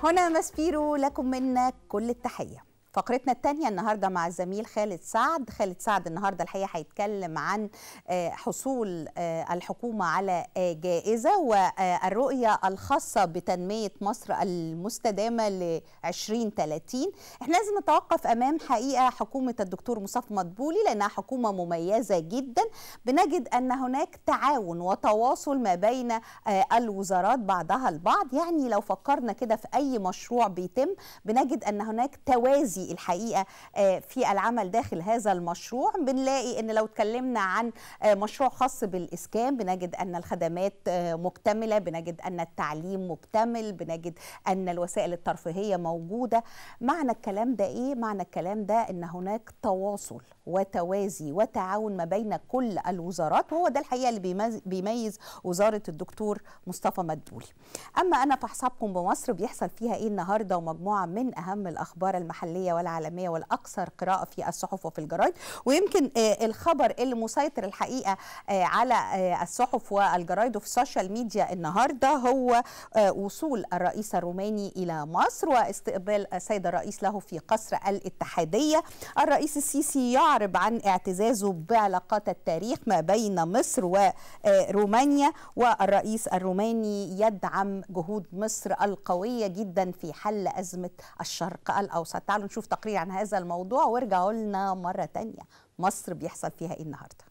هنا ماسبيرو لكم منا كل التحيه فقرتنا الثانية النهاردة مع الزميل خالد سعد خالد سعد النهاردة الحقيقة هيتكلم عن حصول الحكومة على جائزة والرؤية الخاصة بتنمية مصر المستدامة ل 2030 احنا لازم نتوقف أمام حقيقة حكومة الدكتور مصطفى مدبولي لأنها حكومة مميزة جدا بنجد أن هناك تعاون وتواصل ما بين الوزارات بعضها البعض يعني لو فكرنا كده في أي مشروع بيتم بنجد أن هناك توازي الحقيقه في العمل داخل هذا المشروع بنلاقي ان لو اتكلمنا عن مشروع خاص بالاسكان بنجد ان الخدمات مكتمله بنجد ان التعليم مكتمل بنجد ان الوسائل الترفيهيه موجوده معنى الكلام ده ايه معنى الكلام ده ان هناك تواصل وتوازي وتعاون ما بين كل الوزارات وهو ده الحقيقه اللي بيميز وزاره الدكتور مصطفى مدبولي اما انا فحسابكم بمصر بيحصل فيها ايه النهارده ومجموعه من اهم الاخبار المحليه والعالميه والاكثر قراءه في الصحف وفي الجرايد ويمكن الخبر اللي مسيطر الحقيقه على الصحف والجرايد وفي السوشيال ميديا النهارده هو وصول الرئيس الروماني الى مصر واستقبال السيد الرئيس له في قصر الاتحاديه الرئيس السيسي يعرب عن اعتزازه بعلاقات التاريخ ما بين مصر ورومانيا والرئيس الروماني يدعم جهود مصر القويه جدا في حل ازمه الشرق الاوسط تعالوا نشوف تقرير عن هذا الموضوع وارجعوا لنا مرة تانية مصر بيحصل فيها ايه النهاردة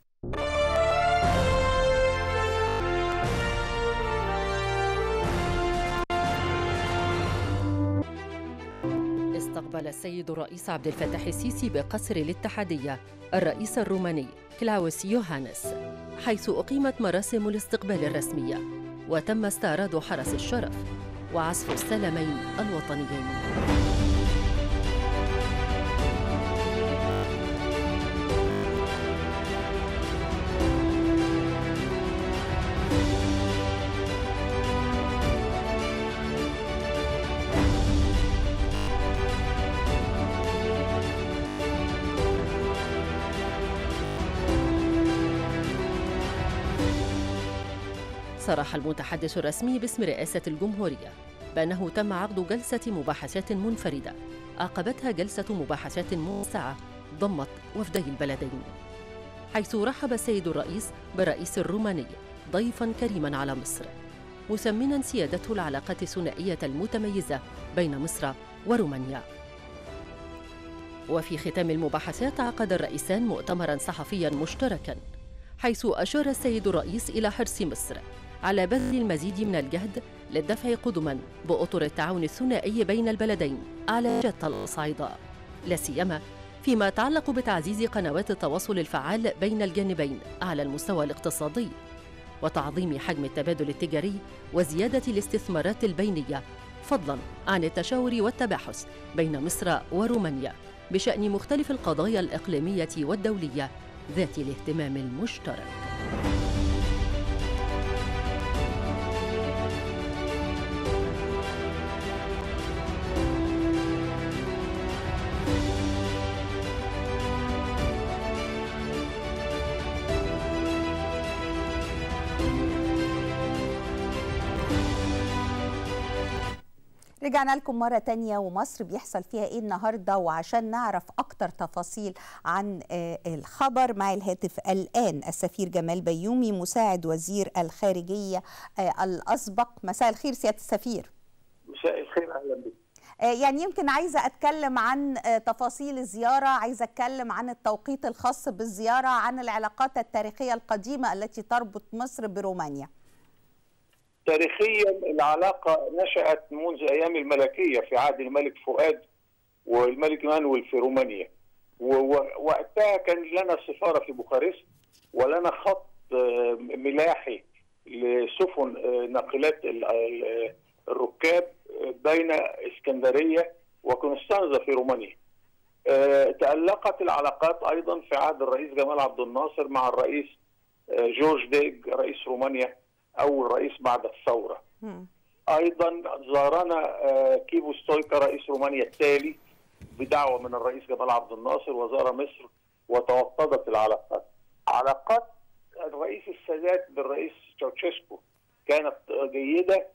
استقبل السيد الرئيس عبد الفتاح السيسي بقصر الاتحادية الرئيس الروماني كلاوس يوهانس حيث أقيمت مراسم الاستقبال الرسمية وتم استعراض حرس الشرف وعزف السلمين الوطنيين صرح المتحدث الرسمي باسم رئاسة الجمهورية بأنه تم عقد جلسة مباحثات منفردة عقبتها جلسة مباحثات موسعة ضمت وفدي البلدين حيث رحب السيد الرئيس بالرئيس الروماني ضيفا كريما على مصر مثمنا سيادته العلاقات الثنائية المتميزة بين مصر ورومانيا وفي ختام المباحثات عقد الرئيسان مؤتمرا صحفيا مشتركا حيث أشار السيد الرئيس إلى حرص مصر على بذل المزيد من الجهد للدفع قدما بأطر التعاون الثنائي بين البلدين على شتى الأصعدة لا سيما فيما يتعلق بتعزيز قنوات التواصل الفعال بين الجانبين على المستوى الاقتصادي وتعظيم حجم التبادل التجاري وزيادة الاستثمارات البينية فضلا عن التشاور والتباحث بين مصر ورومانيا بشأن مختلف القضايا الإقليمية والدولية ذات الاهتمام المشترك رجعنا لكم مرة تانية ومصر بيحصل فيها ايه النهاردة وعشان نعرف اكتر تفاصيل عن الخبر مع الهاتف الان السفير جمال بيومي مساعد وزير الخارجية الاسبق مساء الخير سيادة السفير مساء الخير اهلا بك يعني يمكن عايزة أتكلم عن تفاصيل الزيارة عايزة أتكلم عن التوقيت الخاص بالزيارة عن العلاقات التاريخية القديمة التي تربط مصر برومانيا تاريخيا العلاقة نشأت منذ أيام الملكية في عهد الملك فؤاد والملك مانويل في رومانيا ووقتها كان لنا سفارة في بوخارست ولنا خط ملاحي لسفن ناقلات الركاب بين اسكندرية وكونستانزا في رومانيا تألقت العلاقات أيضا في عهد الرئيس جمال عبد الناصر مع الرئيس جورج ديج رئيس رومانيا اول رئيس بعد الثوره. م. ايضا زارنا كيفو ستويكا رئيس رومانيا التالي بدعوه من الرئيس جمال عبد الناصر وزار مصر وتوطدت العلاقات. علاقات الرئيس السادات بالرئيس تشاوتشيسكو كانت جيده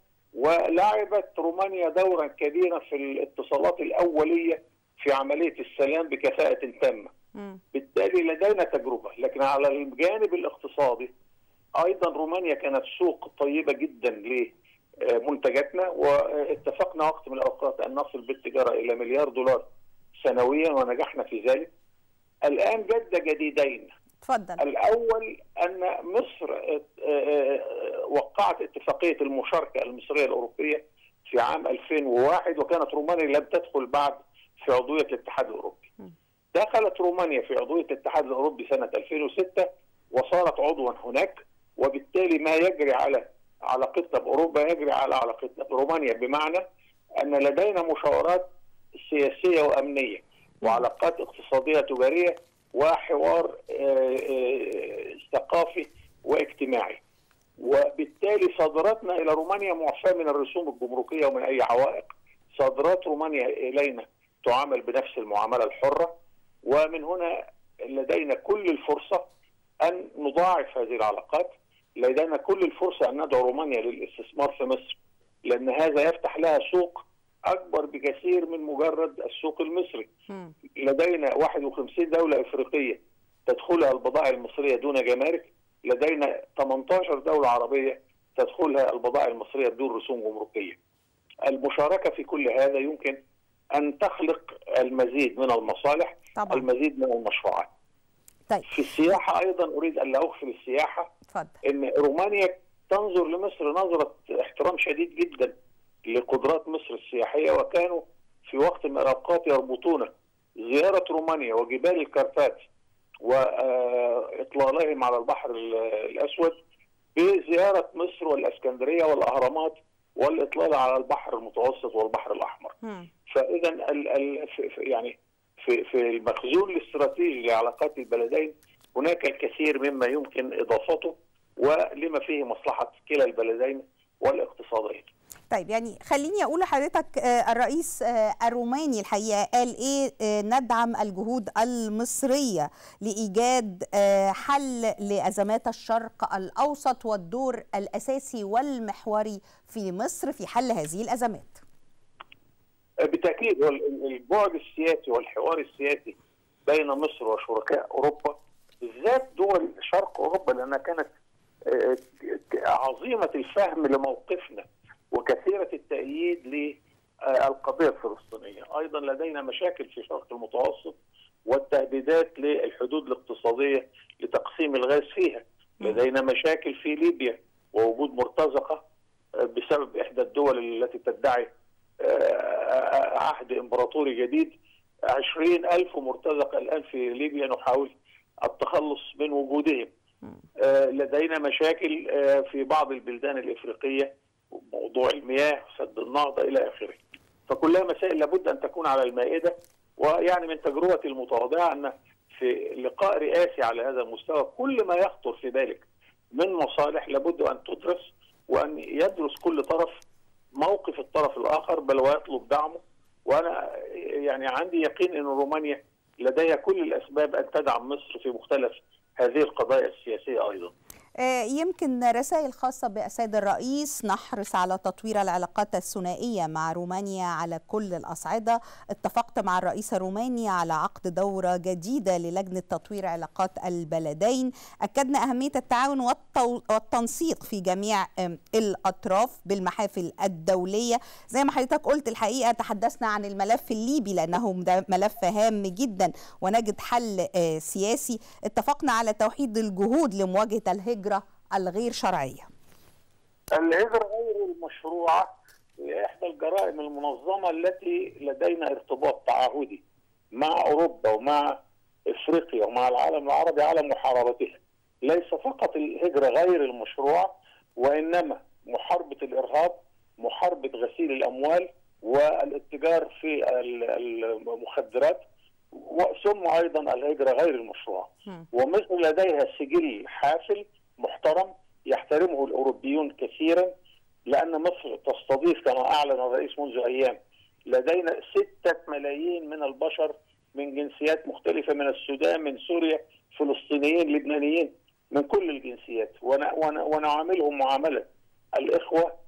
ولعبت رومانيا دورا كبيرا في الاتصالات الاوليه في عمليه السلام بكفاءه تامه. مم. بالتالي لدينا تجربه، لكن على الجانب الاقتصادي ايضا رومانيا كانت سوق طيبه جدا لمنتجاتنا واتفقنا وقت من الاوقات ان نصل بالتجاره الى مليار دولار سنويا ونجحنا في ذلك. الان جد جديدين اتفضل الاول ان مصر اه، اه، وقعت اتفاقيه المشاركه المصريه الاوروبيه في عام 2001 وكانت رومانيا لم تدخل بعد في عضويه الاتحاد الاوروبي. م. دخلت رومانيا في عضويه الاتحاد الاوروبي سنه 2006 وصارت عضوا هناك وبالتالي ما يجري على علاقتنا باوروبا يجري على علاقتنا برومانيا بمعنى ان لدينا مشاورات سياسيه وامنيه وعلاقات اقتصاديه تجاريه وحوار آه، آه، ثقافي واجتماعي وبالتالي صادراتنا الى رومانيا معفاه من الرسوم الجمركيه ومن اي عوائق صادرات رومانيا الينا تعامل بنفس المعامله الحره ومن هنا لدينا كل الفرصه ان نضاعف هذه العلاقات لدينا كل الفرصه ان ندعو رومانيا للاستثمار في مصر لان هذا يفتح لها سوق اكبر بكثير من مجرد السوق المصري مم. لدينا 51 دولة إفريقية تدخلها البضائع المصرية دون جمارك لدينا 18 دولة عربية تدخلها البضائع المصرية بدون رسوم جمركية المشاركة في كل هذا يمكن أن تخلق المزيد من المصالح طبعا المزيد من المشروعات طيب في السياحة أيضا أريد أن لا أغفل السياحة اتفضل ان رومانيا تنظر لمصر نظره احترام شديد جدا لقدرات مصر السياحيه وكانوا في وقت من الاوقات يربطون زياره رومانيا وجبال الكاربات واطلالهم على البحر ال- الاسود بزياره مصر والاسكندريه والاهرامات والاطلال على البحر المتوسط والبحر الاحمر. مم. فاذا ال ال في في- يعني في في المخزون الاستراتيجي لعلاقات البلدين هناك الكثير مما يمكن اضافته ولما فيه مصلحه كلا البلدين والاقتصادين. طيب يعني خليني اقول لحضرتك آه، الرئيس آه، الروماني الحقيقه قال ايه آه، ندعم الجهود المصريه لايجاد آه، حل لازمات الشرق الاوسط والدور الاساسي والمحوري في مصر في حل هذه الازمات. بالتاكيد هو ال- البعد السياسي والحوار السياسي بين مصر وشركاء اوروبا بالذات دول شرق اوروبا لانها كانت آه، عظيمه الفهم لموقفنا وكثيره التأييد للقضيه الفلسطينيه، ايضا لدينا مشاكل في الشرق المتوسط والتهديدات للحدود الاقتصاديه لتقسيم الغاز فيها، لدينا مشاكل في ليبيا ووجود مرتزقه آه، بسبب احدى الدول التي تدعي آه، عهد امبراطوري جديد عشرين ألف مرتزق الآن في ليبيا نحاول التخلص من وجودهم آه، لدينا مشاكل آه، في بعض البلدان الإفريقية موضوع المياه سد النهضة إلى آخره فكلها مسائل لابد أن تكون على المائدة ويعني من تجربتي المتواضعة أن في لقاء رئاسي على هذا المستوى كل ما يخطر في بالك من مصالح لابد أن تدرس وأن يدرس كل طرف موقف الطرف الآخر بل ويطلب دعمه وأنا يعني عندي يقين أن رومانيا لديها كل الأسباب أن تدعم مصر في مختلف هذه القضايا السياسية أيضا آه، يمكن رسائل خاصة بالسيد الرئيس نحرص على تطوير العلاقات الثنائية مع رومانيا على كل الأصعدة اتفقت مع الرئيس الروماني على عقد دورة جديدة للجنة تطوير علاقات البلدين أكدنا أهمية التعاون والتو- والتنسيق في جميع آم، الأطراف بالمحافل الدولية زي ما حضرتك قلت الحقيقة تحدثنا عن الملف الليبي لأنه ده ملف هام جدا ونجد حل آه، سياسي اتفقنا على توحيد الجهود لمواجهة الهجرة الغير شرعية الهجرة غير المشروعة هي إحدى الجرائم المنظمة التي لدينا ارتباط تعهدي مع أوروبا ومع إفريقيا ومع العالم العربي على محاربتها ليس فقط الهجرة غير المشروعة وإنما محاربة الإرهاب محاربة غسيل الأموال والاتجار في ال- المخدرات ثم أيضا الهجرة غير المشروعة مم. ومصر لديها سجل حافل محترم يحترمه الاوروبيون كثيرا لان مصر تستضيف كما اعلن الرئيس منذ ايام لدينا ستة ملايين من البشر من جنسيات مختلفة من السودان من سوريا فلسطينيين لبنانيين من كل الجنسيات ون- ون- ونعاملهم معاملة الإخوة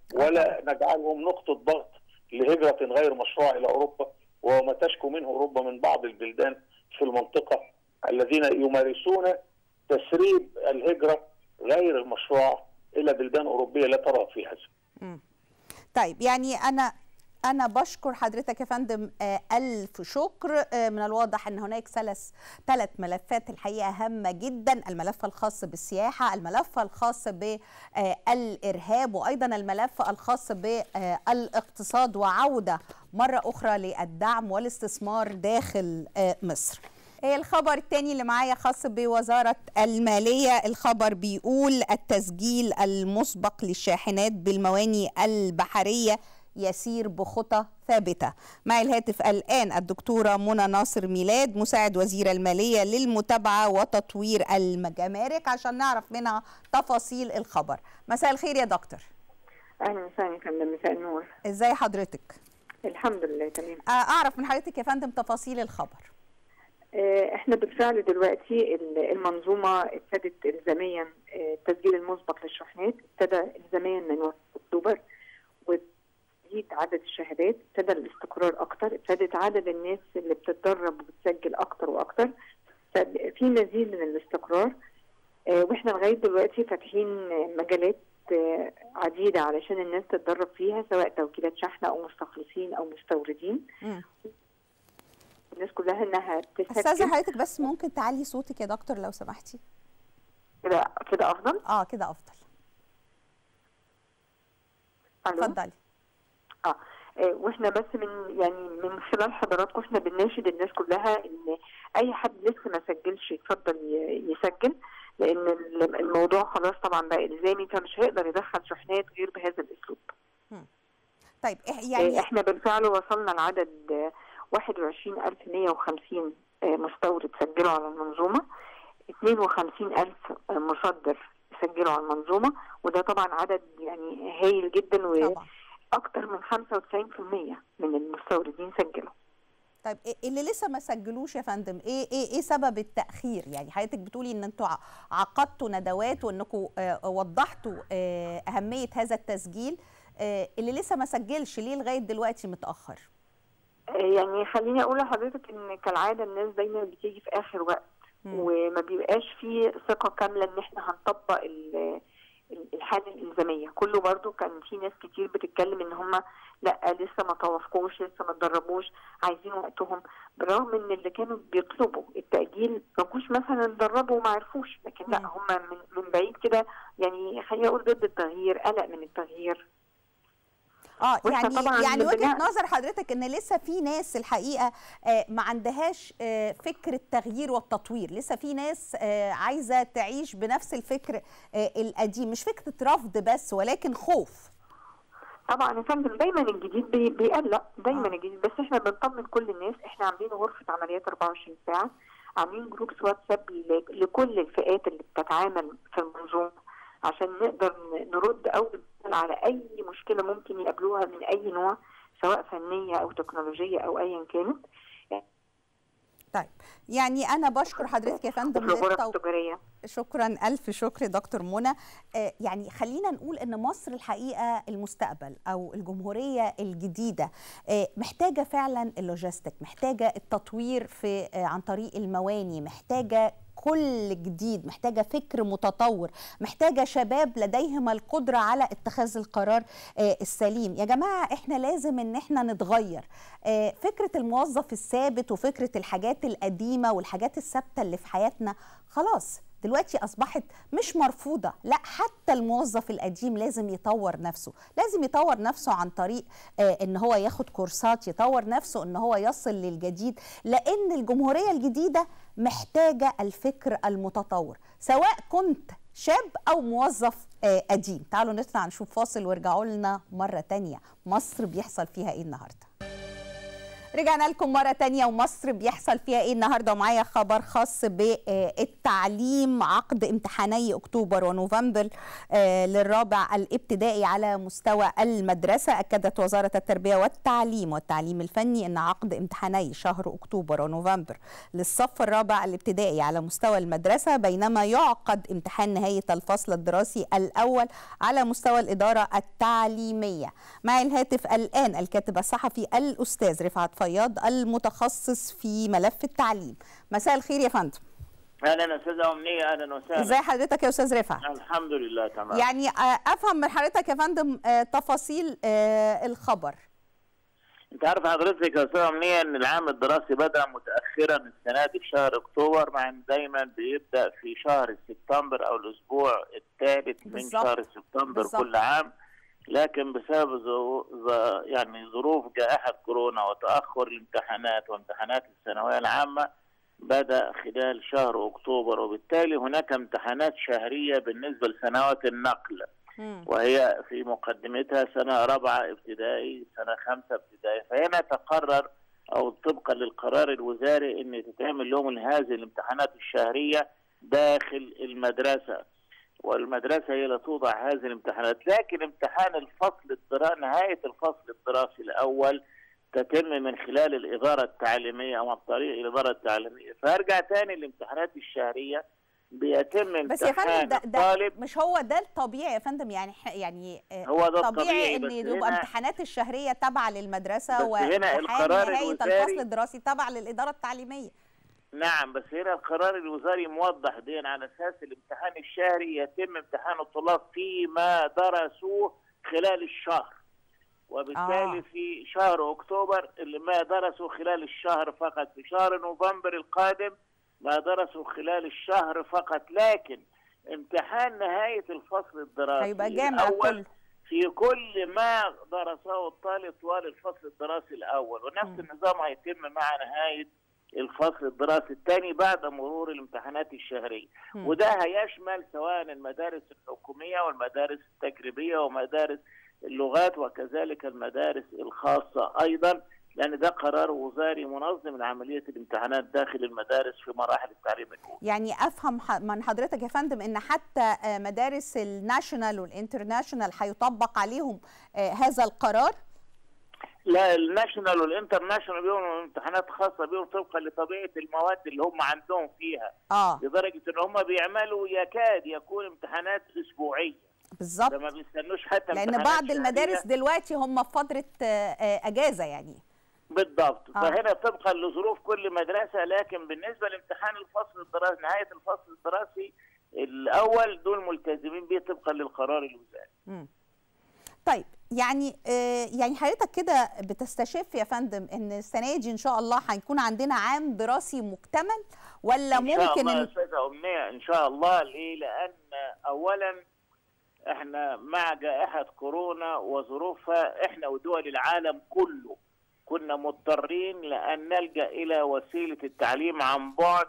ولا نجعلهم نقطه ضغط لهجره غير مشروعه الى اوروبا وما تشكو منه اوروبا من بعض البلدان في المنطقه الذين يمارسون تسريب الهجره غير المشروعه الى بلدان اوروبيه لا ترى في هذا. طيب يعني انا أنا بشكر حضرتك يا فندم ألف شكر من الواضح أن هناك ثلاث ثلاث ملفات الحقيقة هامة جدا الملف الخاص بالسياحة الملف الخاص بالإرهاب وأيضا الملف الخاص بالاقتصاد وعودة مرة أخرى للدعم والاستثمار داخل مصر الخبر الثاني اللي معايا خاص بوزارة المالية الخبر بيقول التسجيل المسبق للشاحنات بالمواني البحرية يسير بخطى ثابتة مع الهاتف الآن الدكتورة منى ناصر ميلاد مساعد وزير المالية للمتابعة وتطوير الجمارك عشان نعرف منها تفاصيل الخبر مساء الخير يا دكتور اهلا وسهلا يا فندم مساء النور ازاي حضرتك الحمد لله تمام اعرف من حضرتك يا فندم تفاصيل الخبر احنا بالفعل دلوقتي المنظومه ابتدت الزاميا التسجيل المسبق للشحنات ابتدى الزاميا من اكتوبر تزيد عدد الشهادات ابتدى الاستقرار اكتر ابتدت عدد الناس اللي بتتدرب وبتسجل اكتر واكتر في مزيد من الاستقرار واحنا لغايه دلوقتي فاتحين مجالات عديده علشان الناس تتدرب فيها سواء توكيلات شحن او مستخلصين او مستوردين م. الناس كلها انها تسجل استاذه حضرتك بس ممكن تعلي صوتك يا دكتور لو سمحتي كده كده افضل اه كده افضل اتفضلي اه واحنا بس من يعني من خلال حضراتكم احنا بنناشد الناس كلها ان اي حد لسه ما سجلش يتفضل يسجل لان الموضوع خلاص طبعا بقى الزامي فمش هيقدر يدخل شحنات غير بهذا الاسلوب. طيب يعني احنا بالفعل وصلنا لعدد 21150 مستورد سجلوا على المنظومه 52000 مصدر سجلوا على المنظومه وده طبعا عدد يعني هايل جدا و طبعا. اكتر من 95% من المستوردين سجلوا طيب اللي لسه ما سجلوش يا فندم ايه ايه ايه سبب التاخير يعني حضرتك بتقولي ان انتوا عقدتوا ندوات وانكم وضحتوا اهميه هذا التسجيل اللي لسه ما سجلش ليه لغايه دلوقتي متاخر يعني خليني اقول لحضرتك ان كالعاده الناس دايما بتيجي في اخر وقت م. وما بيبقاش في ثقه كامله ان احنا هنطبق الحاله الالزاميه كله برضو كان في ناس كتير بتتكلم ان هم لا لسه ما توافقوش لسه ما اتدربوش عايزين وقتهم بالرغم ان اللي كانوا بيطلبوا التاجيل ما كانوش مثلا اتدربوا وما عرفوش لكن لا هم من, من بعيد كده يعني خليني اقول ضد التغيير قلق من التغيير اه يعني يعني وجهه نظر حضرتك ان لسه في ناس الحقيقه آه ما عندهاش آه فكر التغيير والتطوير لسه في ناس آه عايزه تعيش بنفس الفكر القديم مش فكره رفض بس ولكن خوف طبعا يا فندم دايما الجديد بي بيقلق دايما آه. الجديد بس احنا بنطمن كل الناس احنا عاملين غرفه عمليات 24 ساعه عاملين جروبس واتساب لكل الفئات اللي بتتعامل في المنظومه عشان نقدر نرد او على اي مشكله ممكن يقابلوها من اي نوع سواء فنيه او تكنولوجيه او ايا كانت طيب يعني انا بشكر حضرتك يا فندم للتو... التجاريه شكرا الف شكر دكتور منى آه يعني خلينا نقول ان مصر الحقيقه المستقبل او الجمهوريه الجديده آه محتاجه فعلا اللوجيستيك محتاجه التطوير في آه عن طريق المواني محتاجه كل جديد محتاجة فكر متطور محتاجة شباب لديهم القدرة على اتخاذ القرار السليم يا جماعة احنا لازم ان احنا نتغير فكرة الموظف الثابت وفكرة الحاجات القديمة والحاجات الثابتة اللي في حياتنا خلاص دلوقتي اصبحت مش مرفوضه لا حتى الموظف القديم لازم يطور نفسه لازم يطور نفسه عن طريق آه ان هو ياخد كورسات يطور نفسه ان هو يصل للجديد لان الجمهوريه الجديده محتاجه الفكر المتطور سواء كنت شاب او موظف آه قديم تعالوا نطلع نشوف فاصل وارجعوا لنا مره تانية مصر بيحصل فيها ايه النهارده رجعنا لكم مرة تانية ومصر بيحصل فيها ايه النهاردة ومعايا خبر خاص بالتعليم عقد امتحاني اكتوبر ونوفمبر آه، للرابع الابتدائي على مستوى المدرسة اكدت وزارة التربية والتعليم والتعليم الفني ان عقد امتحاني شهر اكتوبر ونوفمبر للصف الرابع الابتدائي على مستوى المدرسة بينما يعقد امتحان نهاية الفصل الدراسي الاول على مستوى الإدارة التعليمية مع الهاتف الآن الكاتب الصحفي الأستاذ رفعت فياض المتخصص في ملف التعليم مساء الخير يا فندم اهلا استاذه امنيه اهلا وسهلا ازي حضرتك يا استاذ رفعت الحمد لله تمام يعني آه، افهم من حضرتك يا فندم آه، تفاصيل آه، الخبر انت عارف حضرتك يا استاذه امنيه ان العام الدراسي بدا متاخرا السنه دي في شهر اكتوبر مع ان دايما بيبدا في شهر سبتمبر او الاسبوع الثالث من بالظبط. شهر سبتمبر بالظبط. كل عام لكن بسبب ظرو- ظ- يعني ظروف جائحه كورونا وتاخر الامتحانات وامتحانات الثانويه العامه بدا خلال شهر اكتوبر وبالتالي هناك امتحانات شهريه بالنسبه لسنوات النقل مم. وهي في مقدمتها سنة رابعة ابتدائي سنة خمسة ابتدائي فهنا تقرر أو طبقا للقرار الوزاري أن تتعمل لهم هذه الامتحانات الشهرية داخل المدرسة والمدرسة هي اللي توضع هذه الامتحانات لكن امتحان الفصل الدراسي نهاية الفصل الدراسي الأول تتم من خلال الإدارة التعليمية أو عن طريق الإدارة التعليمية فأرجع تاني الامتحانات الشهرية بيتم بس يا فندم امتحان ده, ده الطالب مش هو ده الطبيعي يا فندم يعني ح- يعني آه، هو ده طبيعي الطبيعي ان بس يبقى هنا امتحانات الشهريه تابعه للمدرسه بس هنا وامتحان القرار نهايه الوزاري- الفصل الدراسي تابع للاداره التعليميه نعم بس هنا القرار الوزاري موضح دي على اساس الامتحان الشهري يتم امتحان الطلاب فيما درسوه خلال الشهر وبالتالي آه. في شهر اكتوبر اللي ما درسوا خلال الشهر فقط في شهر نوفمبر القادم ما درسوا خلال الشهر فقط لكن امتحان نهاية الفصل الدراسي هيبقى جامع الأول كله في كل ما درسه الطالب طوال الفصل الدراسي الأول ونفس مم. النظام هيتم مع نهاية الفصل الدراسي الثاني بعد مرور الامتحانات الشهرية مم. وده هيشمل سواء المدارس الحكومية والمدارس التجريبية ومدارس اللغات وكذلك المدارس الخاصة أيضا لأن ده قرار وزاري منظم لعملية الامتحانات داخل المدارس في مراحل التعليم الأولى يعني افهم ح- من حضرتك يا فندم ان حتى آه، مدارس الناشونال والانترناشونال هيطبق عليهم آه، هذا القرار لا الناشونال والانترناشونال بيهم امتحانات خاصة بيهم طبقا لطبيعة المواد اللي هم عندهم فيها اه لدرجة ان هم بيعملوا يكاد يكون امتحانات اسبوعية بالظبط ده ما بيستنوش حتى لان امتحانات بعض شهرية. المدارس دلوقتي هم في فتره آه، آه، اجازه يعني بالضبط آه. فهنا طبقا لظروف كل مدرسة لكن بالنسبة لامتحان الفصل الدراسي نهاية الفصل الدراسي الأول دول ملتزمين به طبقا للقرار الوزاري مم. طيب يعني آه، يعني حضرتك كده بتستشف يا فندم ان السنه دي ان شاء الله هيكون عندنا عام دراسي مكتمل ولا إن شاء ممكن الله يا إن... أستاذة أمنية إن شاء الله ليه؟ لأن أولا إحنا مع جائحة كورونا وظروفها إحنا ودول العالم كله كنا مضطرين لأن نلجأ إلى وسيلة التعليم عن بعد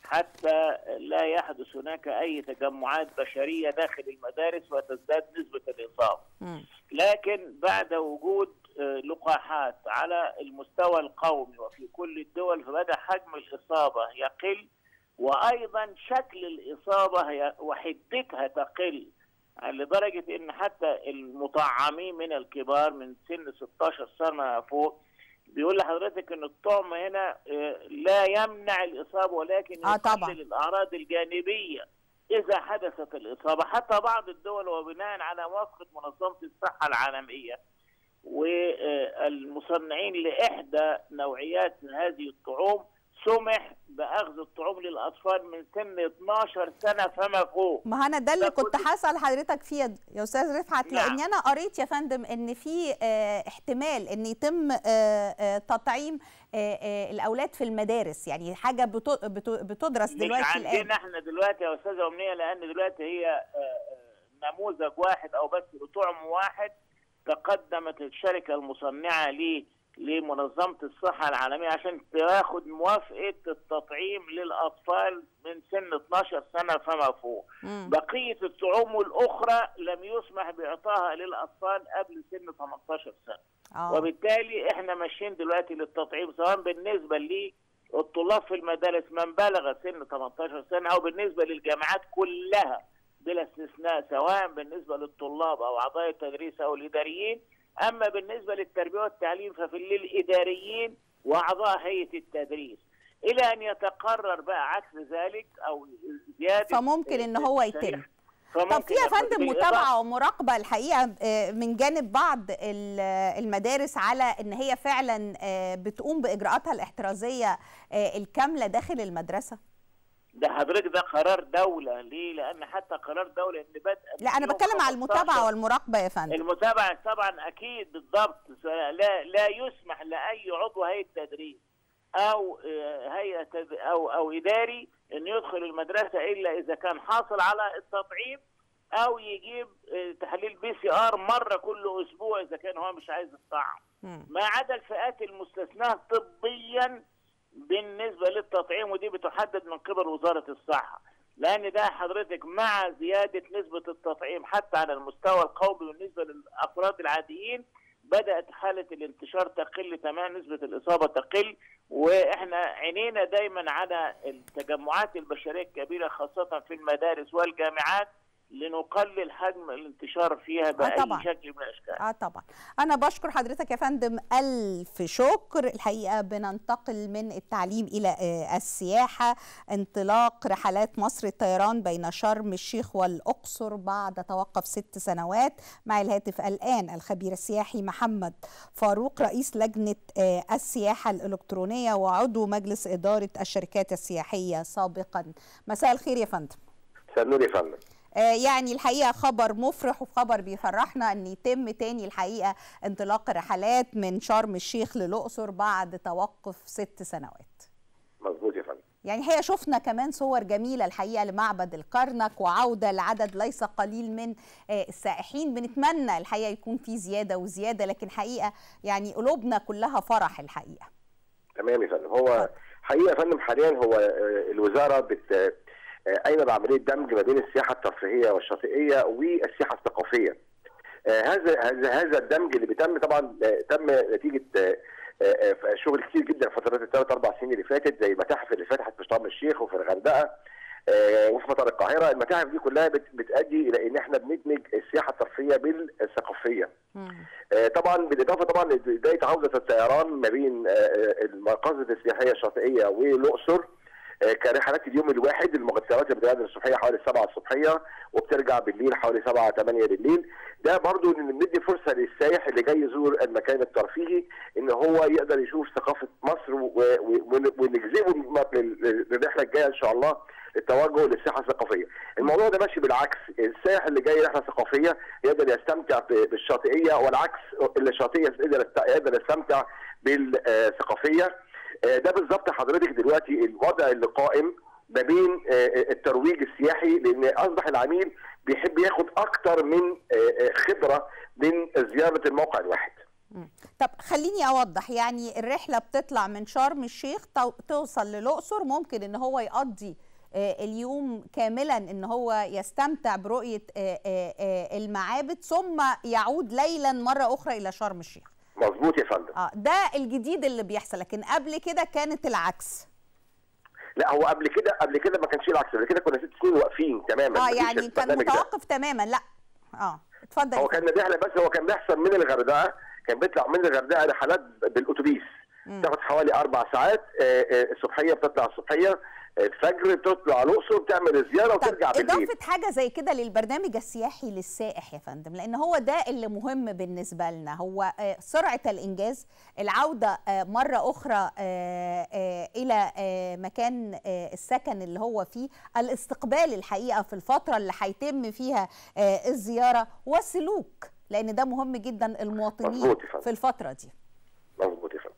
حتى لا يحدث هناك أي تجمعات بشرية داخل المدارس وتزداد نسبة الإصابة مم. لكن بعد وجود آه، لقاحات على المستوى القومي وفي كل الدول فبدا حجم الاصابه يقل وايضا شكل الاصابه هي- وحدتها تقل لدرجه ان حتى المطعمين من الكبار من سن 16 سنه فوق بيقول لحضرتك ان الطعم هنا آه، لا يمنع الاصابه ولكن آه، طبعاً. يقلل الاعراض الجانبيه اذا حدثت الاصابه حتى بعض الدول وبناء على موافقه منظمه الصحه العالميه والمصنعين لاحدى نوعيات هذه الطعوم سمح باخذ الطعوم للاطفال من سن 12 سنه فما فوق ما انا ده اللي ده كنت كله. هسال حضرتك فيه يا استاذ رفعت نعم. لاني انا قريت يا فندم ان في آه، احتمال ان يتم آه، آه، تطعيم آه، آه، الاولاد في المدارس يعني حاجه بت- بت- بتدرس مش دلوقتي الان عندنا احنا دلوقتي يا استاذه امنيه لان دلوقتي هي آه، آه، نموذج واحد او بس طعم واحد تقدمت الشركه المصنعه ليه لمنظمه الصحه العالميه عشان تاخد موافقه التطعيم للاطفال من سن 12 سنه فما فوق. مم. بقيه الطعوم الاخرى لم يسمح باعطائها للاطفال قبل سن 18 سنه. آه. وبالتالي احنا ماشيين دلوقتي للتطعيم سواء بالنسبه للطلاب في المدارس من بلغ سن 18 سنه او بالنسبه للجامعات كلها بلا استثناء سواء بالنسبه للطلاب او اعضاء التدريس او الاداريين اما بالنسبه للتربيه والتعليم ففي للاداريين واعضاء هيئه التدريس الى ان يتقرر بقى عكس ذلك او زياده فممكن ان هو يتم طب فممكن في يا ياخد فندم بالإضافة- متابعه ومراقبه الحقيقه آه، من جانب بعض ال- المدارس على ان هي فعلا آه، بتقوم باجراءاتها الاحترازيه آه، الكامله داخل المدرسه ده حضرتك ده قرار دوله ليه؟ لان حتى قرار دوله ان بدأ لا انا يوم بتكلم على 15 المتابعه والمراقبه يا فندم المتابعه طبعا اكيد بالضبط لا لا يسمح لاي عضو هيئه تدريس او آه، هيئه تد- او او اداري انه يدخل المدرسه الا اذا كان حاصل على التطعيم او يجيب آه، تحليل بي سي ار مره كل اسبوع اذا كان هو مش عايز الطعم مم. ما عدا الفئات المستثناه طبيا بالنسبه للتطعيم ودي بتحدد من قبل وزاره الصحه لان ده حضرتك مع زياده نسبه التطعيم حتى على المستوى القومي بالنسبه للافراد العاديين بدات حاله الانتشار تقل تماما نسبه الاصابه تقل واحنا عينينا دايما على التجمعات البشريه الكبيره خاصه في المدارس والجامعات لنقلل حجم الانتشار فيها باي طبعاً. شكل من الاشكال اه طبعا انا بشكر حضرتك يا فندم الف شكر الحقيقه بننتقل من التعليم الى آه، السياحه انطلاق رحلات مصر الطيران بين شرم الشيخ والاقصر بعد توقف ست سنوات مع الهاتف الان الخبير السياحي محمد فاروق رئيس لجنه آه، السياحه الالكترونيه وعضو مجلس اداره الشركات السياحيه سابقا مساء الخير يا فندم مساء النور يا فندم آه، يعني الحقيقه خبر مفرح وخبر بيفرحنا ان يتم تاني الحقيقه انطلاق الرحلات من شرم الشيخ للاقصر بعد توقف ست سنوات. مظبوط يا فندم يعني هي شفنا كمان صور جميله الحقيقه لمعبد الكرنك وعوده لعدد ليس قليل من آه، السائحين بنتمنى الحقيقه يكون في زياده وزياده لكن حقيقه يعني قلوبنا كلها فرح الحقيقه. تمام يا فندم هو حقيقه يا فندم حاليا هو آه، الوزاره بت آه، قايمه بعمليه دمج ما بين السياحه الترفيهيه والشاطئيه والسياحه الثقافيه. آه، هذا هذا هذا الدمج اللي بيتم طبعا آه، تم نتيجه آه، آه، آه، شغل كتير جدا فترات الثلاث اربع سنين اللي فاتت زي المتاحف اللي فتحت في شرم الشيخ وفي الغردقه آه، وفي مطار القاهره المتاحف دي كلها بت- بتؤدي الى ان احنا بندمج السياحه الترفيهيه بالثقافيه. آه، طبعا بالاضافه طبعا لبدايه عوده الطيران ما بين آه، آه، المقاصد السياحيه الشاطئيه والاقصر آه، كرحلات اليوم الواحد المغطيات اللي بتغادر الصبحيه حوالي 7 الصبحيه وبترجع بالليل حوالي 7 8 بالليل ده برضو إن بندي فرصه للسائح اللي جاي يزور المكان الترفيهي ان هو يقدر يشوف ثقافه مصر و- و- ون- ونجذبه لل- للرحله الجايه ان شاء الله التوجه للسياحه الثقافيه. الموضوع ده ماشي بالعكس، السائح اللي جاي رحله ثقافيه يقدر يستمتع ب- بالشاطئيه والعكس اللي الشاطئيه يقدر يست- يقدر يستمتع بالثقافيه. آه، ده بالظبط حضرتك دلوقتي الوضع اللي قائم ما بين آه، الترويج السياحي لان اصبح العميل بيحب ياخد اكتر من آه، آه، خبره من زياره الموقع الواحد. مم. طب خليني اوضح يعني الرحله بتطلع من شرم الشيخ تو- توصل للاقصر ممكن ان هو يقضي آه، اليوم كاملا ان هو يستمتع برؤيه آه، آه، آه، المعابد ثم يعود ليلا مره اخرى الى شرم الشيخ مظبوط يا فندم. اه ده الجديد اللي بيحصل لكن قبل كده كانت العكس لا هو قبل كده قبل كده ما كانش العكس قبل كده كنا ست سنين واقفين تماما اه مفيش يعني كان البرنامج ده. متوقف تماما لا اه اتفضل هو يا كان فندم. رحله بس هو كان بيحصل من الغردقه كان بيطلع من الغردقه رحلات بالاتوبيس مم. تاخد حوالي اربع ساعات آه، آه، الصبحيه بتطلع الصبحيه آه، الفجر بتطلع الاقصر تعمل الزياره طب وترجع بالليل اضافه حاجه زي كده للبرنامج السياحي للسائح يا فندم لان هو ده اللي مهم بالنسبه لنا هو آه، سرعه الانجاز العوده آه، مره اخرى آه، آه، الى آه، مكان آه، السكن اللي هو فيه الاستقبال الحقيقه في الفتره اللي هيتم فيها آه، الزياره والسلوك لان ده مهم جدا المواطنين مظبوط يا فندم. في الفتره دي مظبوط يا فندم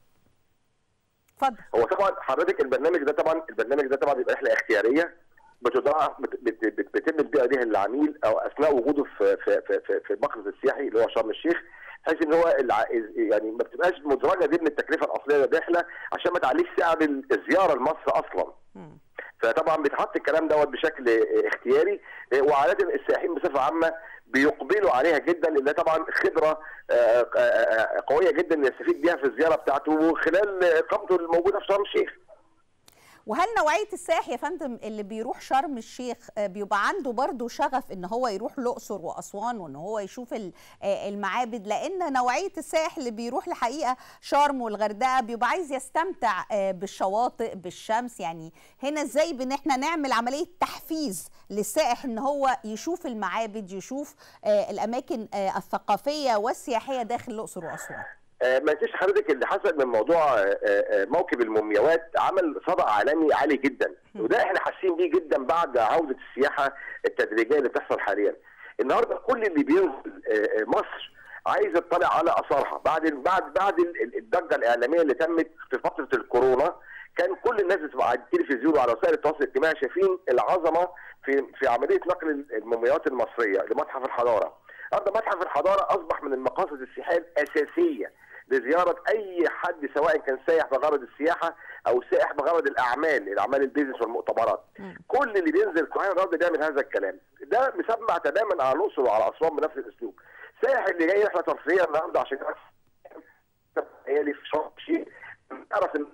اتفضل هو طبعا حضرتك البرنامج ده طبعا البرنامج ده طبعا بيبقى رحله اختياريه بتضاع بت- بت- بت- بيتم البيع بيها للعميل او اثناء وجوده في في في, في, في المقصد السياحي اللي هو شرم الشيخ بحيث ان هو الع... يعني ما بتبقاش مدرجه ضمن التكلفه الاصليه للرحله عشان ما تعليش سعر الزياره لمصر اصلا مم. فطبعا بيتحط الكلام دوت بشكل آه، اختياري آه، وعاده السائحين بصفه عامه بيقبلوا عليها جدا لان طبعا خبره آه، آه، آه، قويه جدا يستفيد بيها في الزياره بتاعته خلال اقامته الموجوده في شرم الشيخ. وهل نوعية السائح يا فندم اللي بيروح شرم الشيخ آه، بيبقى عنده برضه شغف ان هو يروح الأقصر وأسوان وان هو يشوف ال- آه، المعابد لأن نوعية السائح اللي بيروح الحقيقة شرم والغردقة بيبقى عايز يستمتع آه، بالشواطئ بالشمس يعني هنا ازاي بان احنا نعمل عملية تحفيز للسائح ان هو يشوف المعابد يشوف آه، الأماكن آه، الثقافية والسياحية داخل الأقصر وأسوان آه، ما تنسيش حضرتك اللي حصل من موضوع آه، آه، موكب المومياوات عمل صدى عالمي عالي جدا وده احنا حاسين بيه جدا بعد عوده السياحه التدريجيه اللي بتحصل حاليا. النهارده كل اللي بينزل آه، آه، مصر عايز يطلع على اثارها بعد بعد بعد ال- ال- الضجه الاعلاميه اللي تمت في فتره الكورونا كان كل الناس بتبقى على التلفزيون وعلى وسائل التواصل الاجتماعي شايفين العظمه في في عمليه نقل المومياوات المصريه لمتحف الحضاره. النهارده متحف الحضاره اصبح من المقاصد السياحيه الاساسيه لزياره اي حد سواء كان سايح بغرض السياحه او سائح بغرض الاعمال الاعمال البيزنس والمؤتمرات كل اللي بينزل القاهره النهارده بيعمل هذا الكلام ده مسمع تماما على الاقصر وعلى اسوان بنفس الاسلوب سائح اللي جاي رحله ترفيهيه النهارده عشان يعرف هي في شرم الشيخ يعرف ان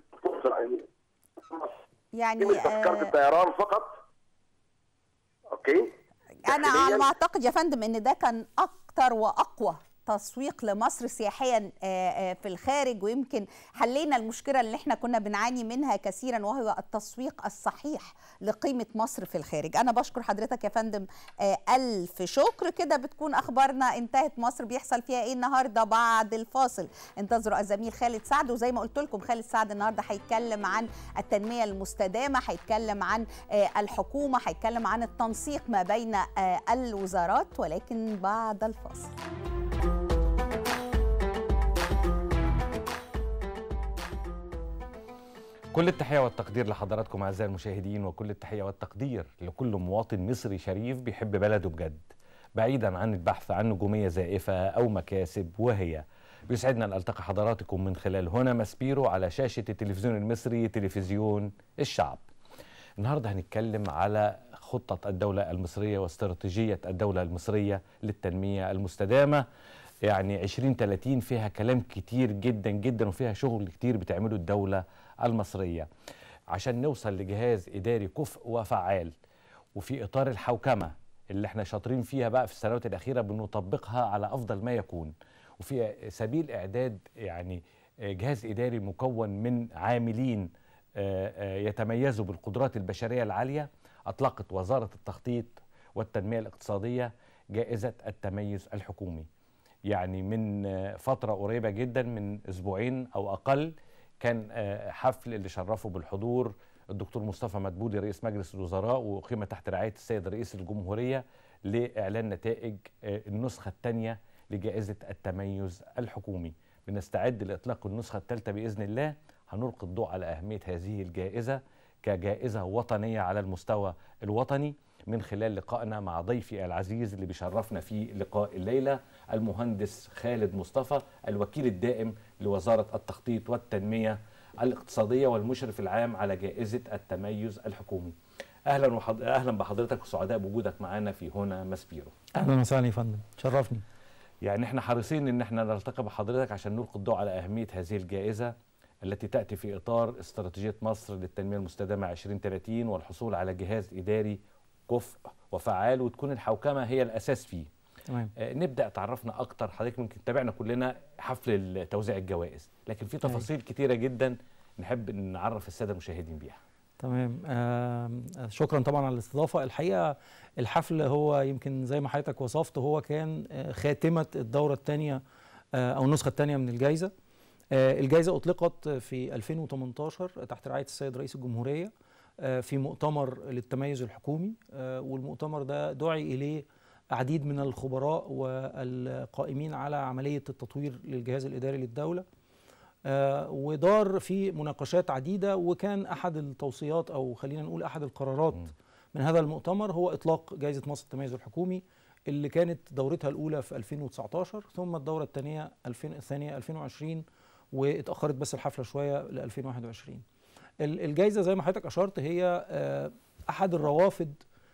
يعني تذكره آه، الطيران فقط اوكي انا داخلياً. على ما اعتقد يا فندم ان ده كان اكتر واقوى تسويق لمصر سياحيا آه، آه، في الخارج ويمكن حلينا المشكله اللي احنا كنا بنعاني منها كثيرا وهو التسويق الصحيح لقيمه مصر في الخارج انا بشكر حضرتك يا فندم آه، الف شكر كده بتكون اخبارنا انتهت مصر بيحصل فيها ايه النهارده بعد الفاصل انتظروا الزميل خالد سعد وزي ما قلت لكم خالد سعد النهارده هيتكلم عن التنميه المستدامه هيتكلم عن آه، الحكومه هيتكلم عن التنسيق ما بين آه، الوزارات ولكن بعد الفاصل كل التحية والتقدير لحضراتكم أعزائي المشاهدين وكل التحية والتقدير لكل مواطن مصري شريف بيحب بلده بجد بعيدا عن البحث عن نجومية زائفة أو مكاسب وهي بيسعدنا أن ألتقي حضراتكم من خلال هنا ماسبيرو على شاشة التلفزيون المصري تلفزيون الشعب النهاردة هنتكلم على خطة الدولة المصرية واستراتيجية الدولة المصرية للتنمية المستدامة يعني 2030 فيها كلام كتير جدا جدا وفيها شغل كتير بتعمله الدولة المصرية عشان نوصل لجهاز إداري كفء وفعال وفي إطار الحوكمة اللي احنا شاطرين فيها بقى في السنوات الأخيرة بنطبقها على أفضل ما يكون وفي سبيل إعداد يعني جهاز إداري مكون من عاملين آه، آه، يتميزوا بالقدرات البشرية العالية أطلقت وزارة التخطيط والتنمية الاقتصادية جائزة التميز الحكومي يعني من آه، فترة قريبة جدا من أسبوعين أو أقل كان آه، حفل اللي شرفه بالحضور الدكتور مصطفى مدبولي رئيس مجلس الوزراء وأقيم تحت رعاية السيد رئيس الجمهورية لإعلان نتائج آه، النسخة الثانية لجائزة التميز الحكومي بنستعد لإطلاق النسخة الثالثة بإذن الله هنلقي الضوء على أهمية هذه الجائزة كجائزة وطنية على المستوى الوطني من خلال لقائنا مع ضيفي العزيز اللي بيشرفنا في لقاء الليلة المهندس خالد مصطفى الوكيل الدائم لوزارة التخطيط والتنمية الاقتصادية والمشرف العام على جائزة التميز الحكومي أهلا, وحض... أهلا بحضرتك وسعداء بوجودك معنا في هنا ماسبيرو اهلا وسهلا يا فندم شرفني يعني احنا حريصين ان احنا نلتقي بحضرتك عشان نلقي الضوء على اهميه هذه الجائزه التي تاتي في اطار استراتيجيه مصر للتنميه المستدامه 2030 والحصول على جهاز اداري كفء وفعال وتكون الحوكمه هي الاساس فيه. تمام آه، نبدا تعرفنا اكتر حضرتك ممكن تابعنا كلنا حفل توزيع الجوائز لكن في تفاصيل كتيره جدا نحب نعرف الساده المشاهدين بيها. تمام آم، شكرا طبعا على الاستضافه الحقيقه الحفل هو يمكن زي ما حضرتك وصفت هو كان آه، خاتمه الدوره الثانيه او النسخه الثانيه من الجائزه آه، الجائزه اطلقت في 2018 تحت رعايه السيد رئيس الجمهوريه آه، في مؤتمر للتميز الحكومي آه، والمؤتمر ده دعي اليه عديد من الخبراء والقائمين على عمليه التطوير للجهاز الاداري للدوله آه، ودار في مناقشات عديدة وكان أحد التوصيات أو خلينا نقول أحد القرارات مم. من هذا المؤتمر هو إطلاق جائزة مصر التميز الحكومي اللي كانت دورتها الأولى في 2019 ثم الدورة الثانية 2000 الثانية 2020 واتأخرت بس الحفلة شوية ل 2021 ال- الجائزه زي ما حضرتك اشرت هي آه، احد الروافد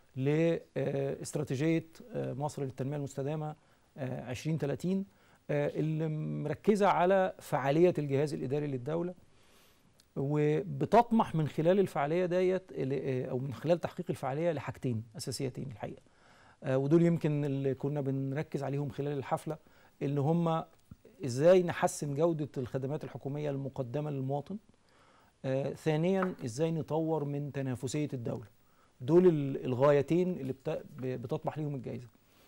لاستراتيجيه مصر للتنميه المستدامه آه، 2030 آه، اللي مركزه على فعاليه الجهاز الاداري للدوله وبتطمح من خلال الفعاليه ديت ل- آه، او من خلال تحقيق الفعاليه لحاجتين اساسيتين الحقيقه آه، ودول يمكن اللي كنا بنركز عليهم خلال الحفله ان هم ازاي نحسن جوده الخدمات الحكوميه المقدمه للمواطن آه، ثانيا ازاي نطور من تنافسيه الدوله دول ال- الغايتين اللي بت- ب- بتطمح ليهم الجائزه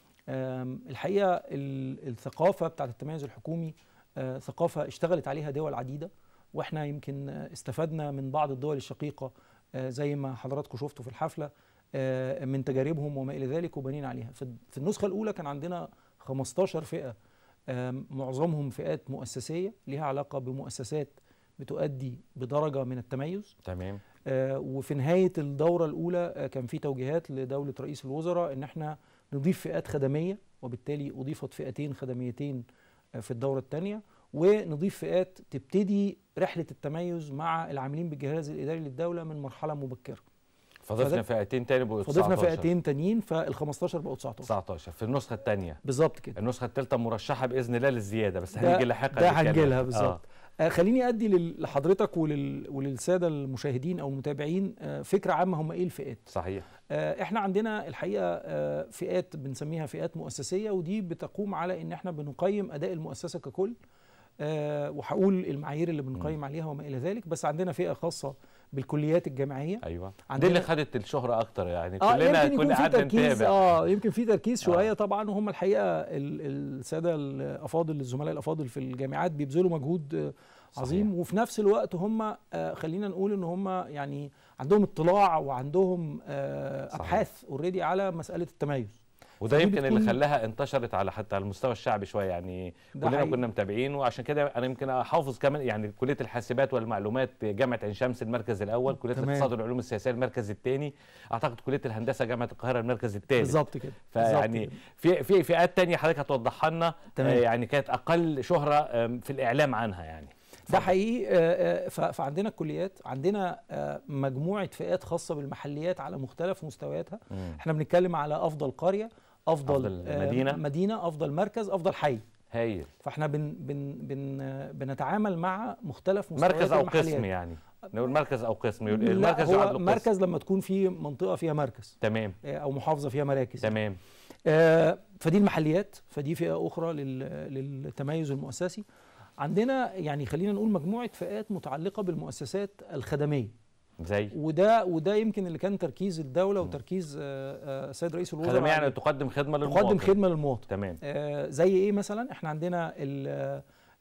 آم، الحقيقه ال- الثقافه بتاعت التميز الحكومي آه، ثقافه اشتغلت عليها دول عديده واحنا يمكن آه، استفدنا من بعض الدول الشقيقه آه، زي ما حضراتكم شفتوا في الحفله آه، من تجاربهم وما الى ذلك وبنينا عليها في في النسخه الاولى كان عندنا 15 فئه آم، معظمهم فئات مؤسسيه ليها علاقه بمؤسسات بتؤدي بدرجه من التميز تمام آه، وفي نهايه الدوره الاولى آه، كان في توجيهات لدوله رئيس الوزراء ان احنا نضيف فئات خدميه وبالتالي اضيفت فئتين خدميتين آه، في الدوره الثانيه ونضيف فئات تبتدي رحله التميز مع العاملين بالجهاز الاداري للدوله من مرحله مبكره فضفنا فده- فئتين تاني بقوا فضفنا 19. فئتين تانيين فال 15 بقوا 19 19 في النسخه الثانيه بالظبط كده النسخه الثالثه مرشحه باذن الله للزياده بس ده- هنيجي لاحقا ده نتكلم. هنجي لها آه. بالظبط آه خليني ادي لل- لحضرتك ولل... وللساده المشاهدين او المتابعين آه فكره عامه هم ايه الفئات صحيح آه، احنا عندنا الحقيقه آه، فئات بنسميها فئات مؤسسيه ودي بتقوم على ان احنا بنقيم اداء المؤسسه ككل آه، وهقول المعايير اللي بنقيم عليها وما الى ذلك بس عندنا فئه خاصه بالكليات الجامعيه ايوه دي عندنا- اللي خدت الشهره اكتر يعني اه كلنا يمكن يكون كنا في قعدنا تركيز نتابع اه يمكن في تركيز آه. شويه طبعا وهم الحقيقه ال- الساده الافاضل الزملاء الافاضل في الجامعات بيبذلوا مجهود آه، عظيم صحيح. وفي نفس الوقت هم آه، خلينا نقول ان هم يعني عندهم اطلاع وعندهم آه، صحيح. ابحاث اوريدي على مساله التميز وده فدي يمكن اللي بتكون- خلاها انتشرت على حتى على المستوى الشعبي شويه يعني ده كلنا حقيقي. كنا متابعين وعشان كده انا يمكن احافظ كمان يعني كليه الحاسبات والمعلومات جامعه عين شمس المركز الاول كليه تمام. الاقتصاد والعلوم السياسيه المركز الثاني اعتقد كليه الهندسه جامعه القاهره المركز الثالث بالظبط كده بالظبط فيعني كده. في في فئات تانية حضرتك هتوضحها لنا تمام. آه، يعني كانت اقل شهره آم، في الاعلام عنها يعني ده حقيقي آه، آه، ف- فعندنا الكليات عندنا آه، مجموعه فئات خاصه بالمحليات على مختلف مستوياتها مم. احنا بنتكلم على افضل قريه افضل, أفضل آه، مدينة. مدينه افضل مركز افضل حي هايل فاحنا بن بن بن آه، بنتعامل مع مختلف مستويات مركز او المحليات. قسم يعني نقول مركز او قسم لا المركز يعد له هو قسم. مركز لما تكون في منطقه فيها مركز تمام آه، او محافظه فيها مراكز تمام آه، فدي المحليات فدي فئه اخرى لل- للتميز المؤسسي عندنا يعني خلينا نقول مجموعه فئات متعلقه بالمؤسسات الخدميه زي وده وده يمكن اللي كان تركيز الدوله وتركيز آه، آه، السيد رئيس الوزراء خدمه يعني عليه. تقدم خدمه للمواطن تقدم خدمه للمواطن تمام آه، زي ايه مثلا احنا عندنا ال-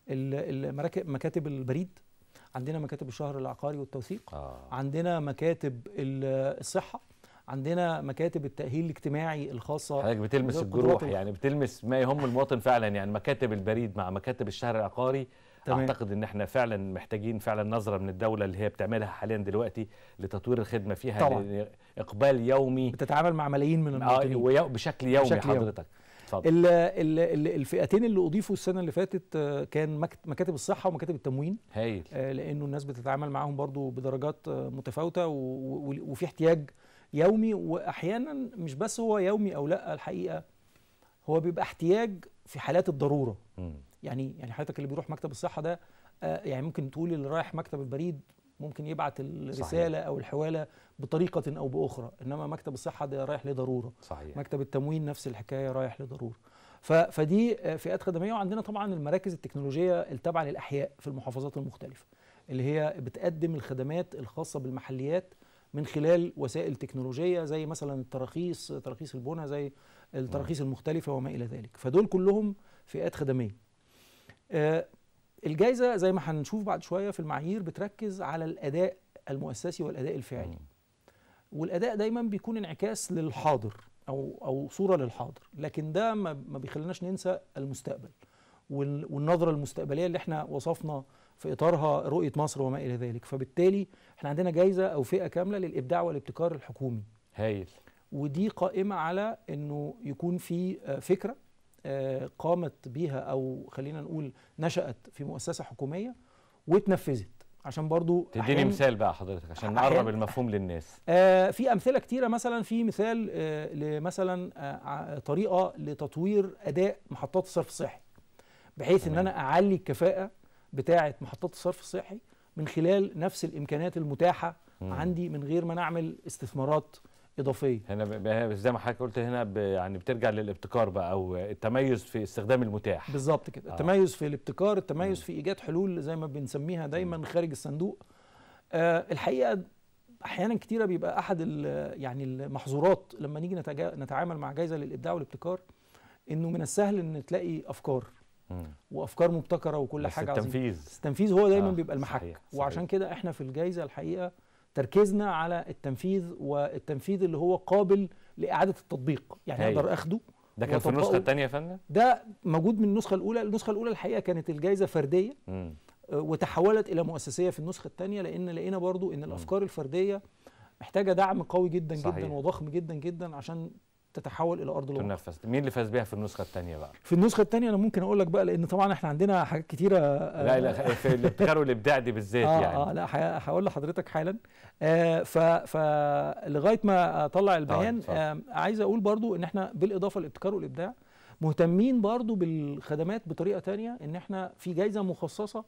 ال- المراكب مكاتب البريد عندنا مكاتب الشهر العقاري والتوثيق اه عندنا مكاتب ال- الصحه عندنا مكاتب التاهيل الاجتماعي الخاصه حضرتك بتلمس وزارة الجروح القدرات يعني بتلمس ما يهم المواطن فعلا يعني مكاتب البريد مع مكاتب الشهر العقاري تمام. اعتقد ان احنا فعلا محتاجين فعلا نظره من الدوله اللي هي بتعملها حاليا دلوقتي لتطوير الخدمه فيها طبعاً. لأن اقبال يومي بتتعامل مع ملايين من آه المواطنين ويو- بشكل يومي بشكل يومي. حضرتك اتفضل ال- ال- ال- الفئتين اللي اضيفوا السنه اللي فاتت آه، كان مك- مكاتب الصحه ومكاتب التموين هايل آه، لانه الناس بتتعامل معاهم برضو بدرجات آه، متفاوته و- و- وفي احتياج يومي واحيانا مش بس هو يومي او لا الحقيقه هو بيبقى احتياج في حالات الضروره مم. يعني يعني حضرتك اللي بيروح مكتب الصحه ده آه، يعني ممكن تقول اللي رايح مكتب البريد ممكن يبعت الرساله او الحواله بطريقه او باخرى انما مكتب الصحه ده رايح لضروره صحيح مكتب التموين نفس الحكايه رايح لضروره ف- فدي آه، فئات خدميه وعندنا طبعا المراكز التكنولوجيه التابعه للاحياء في المحافظات المختلفه اللي هي بتقدم الخدمات الخاصه بالمحليات من خلال وسائل تكنولوجيه زي مثلا التراخيص تراخيص البنى زي التراخيص المختلفه وما الى ذلك فدول كلهم فئات خدميه آه، الجائزه زي ما هنشوف بعد شويه في المعايير بتركز على الاداء المؤسسي والاداء الفعلي مم. والاداء دايما بيكون انعكاس للحاضر او او صوره للحاضر لكن ده ما ما بيخليناش ننسى المستقبل وال- والنظره المستقبليه اللي احنا وصفنا في اطارها رؤيه مصر وما الى ذلك فبالتالي احنا عندنا جايزه او فئه كامله للابداع والابتكار الحكومي هايل ودي قائمه على انه يكون في آه، فكره آه، قامت بيها او خلينا نقول نشات في مؤسسه حكوميه واتنفذت عشان برضو تديني أحياناً- مثال بقى حضرتك عشان أحياناً- نقرب المفهوم للناس آه في امثله كتيره مثلا في مثال آه لمثلا آه ع- طريقه لتطوير اداء محطات الصرف الصحي بحيث ان تمام. انا اعلي الكفاءه بتاعه محطات الصرف الصحي من خلال نفس الامكانيات المتاحه مم. عندي من غير ما نعمل استثمارات اضافيه هنا ب- ب- زي ما حضرتك قلت هنا ب- يعني بترجع للابتكار بقى او التميز في استخدام المتاح بالظبط كده آه. التميز في الابتكار التميز مم. في ايجاد حلول زي ما بنسميها دايما خارج الصندوق آه الحقيقه احيانا كتيره بيبقى احد ال- يعني المحظورات لما نيجي نتجا- نتعامل مع جائزه للابداع والابتكار انه من السهل ان تلاقي افكار مم. وافكار مبتكره وكل بس حاجه عظيمه التنفيذ بس التنفيذ هو دايما آه، بيبقى المحك صحيح، صحيح. وعشان كده احنا في الجائزه الحقيقه تركيزنا على التنفيذ والتنفيذ اللي هو قابل لاعاده التطبيق يعني هايل. اقدر اخده ده كان في وطبقوا- النسخه الثانيه يا فندم ده موجود من النسخه الاولى النسخه الاولى الحقيقه كانت الجائزه فرديه مم. آه، وتحولت الى مؤسسيه في النسخه الثانيه لان لقينا برضو ان الافكار الفرديه محتاجه دعم قوي جدا صحيح. جدا وضخم جدا جدا عشان تتحول الى ارض الواقع تنفذ مين اللي فاز بيها في النسخه الثانيه بقى في النسخه الثانيه انا ممكن اقول لك بقى لان طبعا احنا عندنا حاجات كتيره آه، لا لا في الابتكار والابداع دي بالذات اه يعني اه لا ح- هقول لحضرتك حالا آه ف فلغايه ما اطلع البيان اتفضل. آه عايز اقول برضو ان احنا بالاضافه للابتكار والابداع مهتمين برضو بالخدمات بطريقه تانية ان احنا في جائزه مخصصه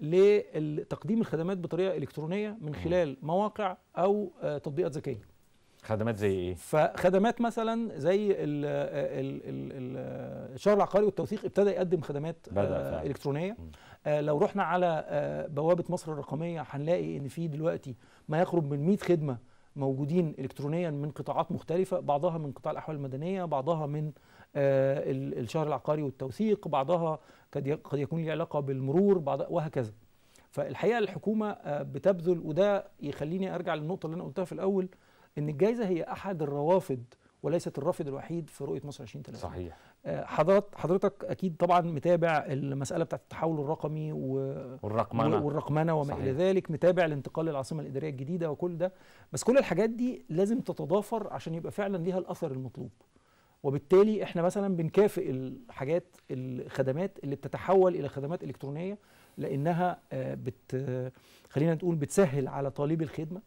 لتقديم الخدمات بطريقه الكترونيه من خلال مواقع او آه تطبيقات ذكيه خدمات زي ايه فخدمات مثلا زي ال- ال- ال- ال- الشهر العقاري والتوثيق ابتدى يقدم خدمات بدأ آه، فعلا. الكترونيه مم. آه، لو رحنا على آه، بوابه مصر الرقميه هنلاقي ان في دلوقتي ما يقرب من 100 خدمه موجودين الكترونيا من قطاعات مختلفه بعضها من قطاع الاحوال المدنيه بعضها من آه، ال- الشهر العقاري والتوثيق بعضها قد ي- قد يكون له علاقه بالمرور بعض وهكذا فالحقيقه الحكومه آه، بتبذل وده يخليني ارجع للنقطه اللي انا قلتها في الاول ان الجائزه هي احد الروافد وليست الرافد الوحيد في رؤيه مصر 2030 صحيح آه، حضرت حضرتك اكيد طبعا متابع المساله بتاعت التحول الرقمي و والرقمنه والرقمنه وما صحيح. الى ذلك متابع الانتقال للعاصمه الاداريه الجديده وكل ده بس كل الحاجات دي لازم تتضافر عشان يبقى فعلا ليها الاثر المطلوب وبالتالي احنا مثلا بنكافئ الحاجات الخدمات اللي بتتحول الى خدمات الكترونيه لانها آه، بت آه، خلينا نقول بتسهل على طالب الخدمه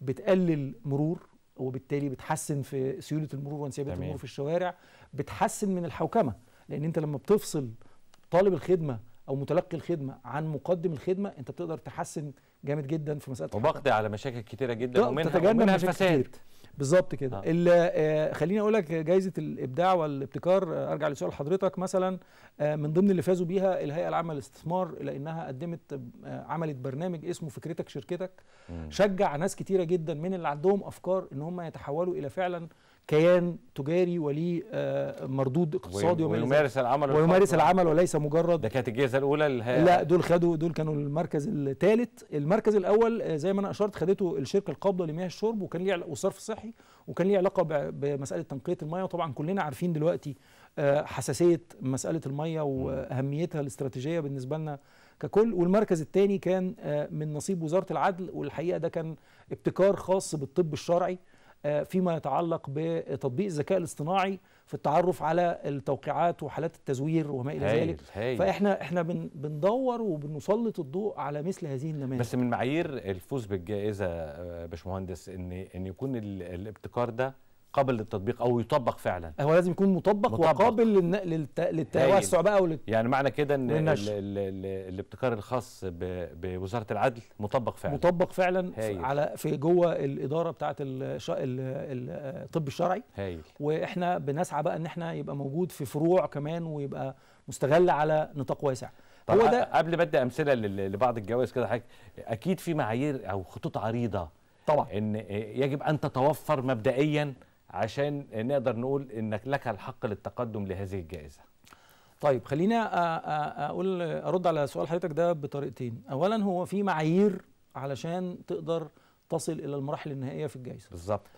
بتقلل مرور وبالتالي بتحسن في سيوله المرور وانسيابيه تمام. المرور في الشوارع بتحسن من الحوكمه لان انت لما بتفصل طالب الخدمه او متلقي الخدمه عن مقدم الخدمه انت بتقدر تحسن جامد جدا في مساله الحوكمة. وبقضي على مشاكل كتيره جدا لا، ومنها, تتجنب ومنها مشاكل الفساد كتير. بالظبط كده آه. ال- آه خليني اقول لك جائزه الابداع والابتكار آه، ارجع لسؤال حضرتك مثلا آه من ضمن اللي فازوا بيها الهيئه العامه للاستثمار لانها قدمت آه عملت برنامج اسمه فكرتك شركتك مم. شجع ناس كتيره جدا من اللي عندهم افكار ان هم يتحولوا الى فعلا كيان تجاري وليه آه، مردود اقتصادي وما إلى ذلك. ويمارس العمل ويمارس الخاص. العمل وليس مجرد ده كانت الجائزه الاولى للهيئه لا دول خدوا دول كانوا المركز الثالث المركز الاول آه، زي ما انا اشرت خدته الشركه القابضه لمياه الشرب وكان ليه عل- والصرف الصحي وكان ليه علاقه ب- بمساله تنقيه المياه وطبعا كلنا عارفين دلوقتي آه، حساسيه مساله المياه واهميتها الاستراتيجيه بالنسبه لنا ككل والمركز الثاني كان آه، من نصيب وزاره العدل والحقيقه ده كان ابتكار خاص بالطب الشرعي آه، فيما يتعلق بتطبيق الذكاء الاصطناعي في التعرف على التوقيعات وحالات التزوير وما الى ذلك هايل هايل فاحنا احنا بن بندور وبنسلط الضوء على مثل هذه النماذج بس من معايير الفوز بالجائزه آه، باشمهندس ان ان يكون ال- الابتكار ده قابل للتطبيق او يطبق فعلا هو لازم يكون مطبق, مطبق. وقابل للن- للت... للتوسع بقى ولل... يعني معنى كده ان ال والنشر. ال ال الابتكار الخاص ب- بوزاره العدل مطبق فعلا مطبق فعلا في- هايل. على في جوه الاداره بتاعه الش... ال... ال... الطب الشرعي هايل واحنا بنسعى بقى ان احنا يبقى موجود في فروع كمان ويبقى مستغل على نطاق واسع طب هو هو ده قبل ما ادي امثله لل- لبعض الجوائز كده حضرتك اكيد في معايير او خطوط عريضه طبعا ان يجب ان تتوفر مبدئيا عشان نقدر نقول انك لك الحق للتقدم لهذه الجائزه طيب خلينا أ- أ- اقول ارد على سؤال حضرتك ده بطريقتين اولا هو في معايير علشان تقدر تصل الى المراحل النهائيه في الجائزه بالظبط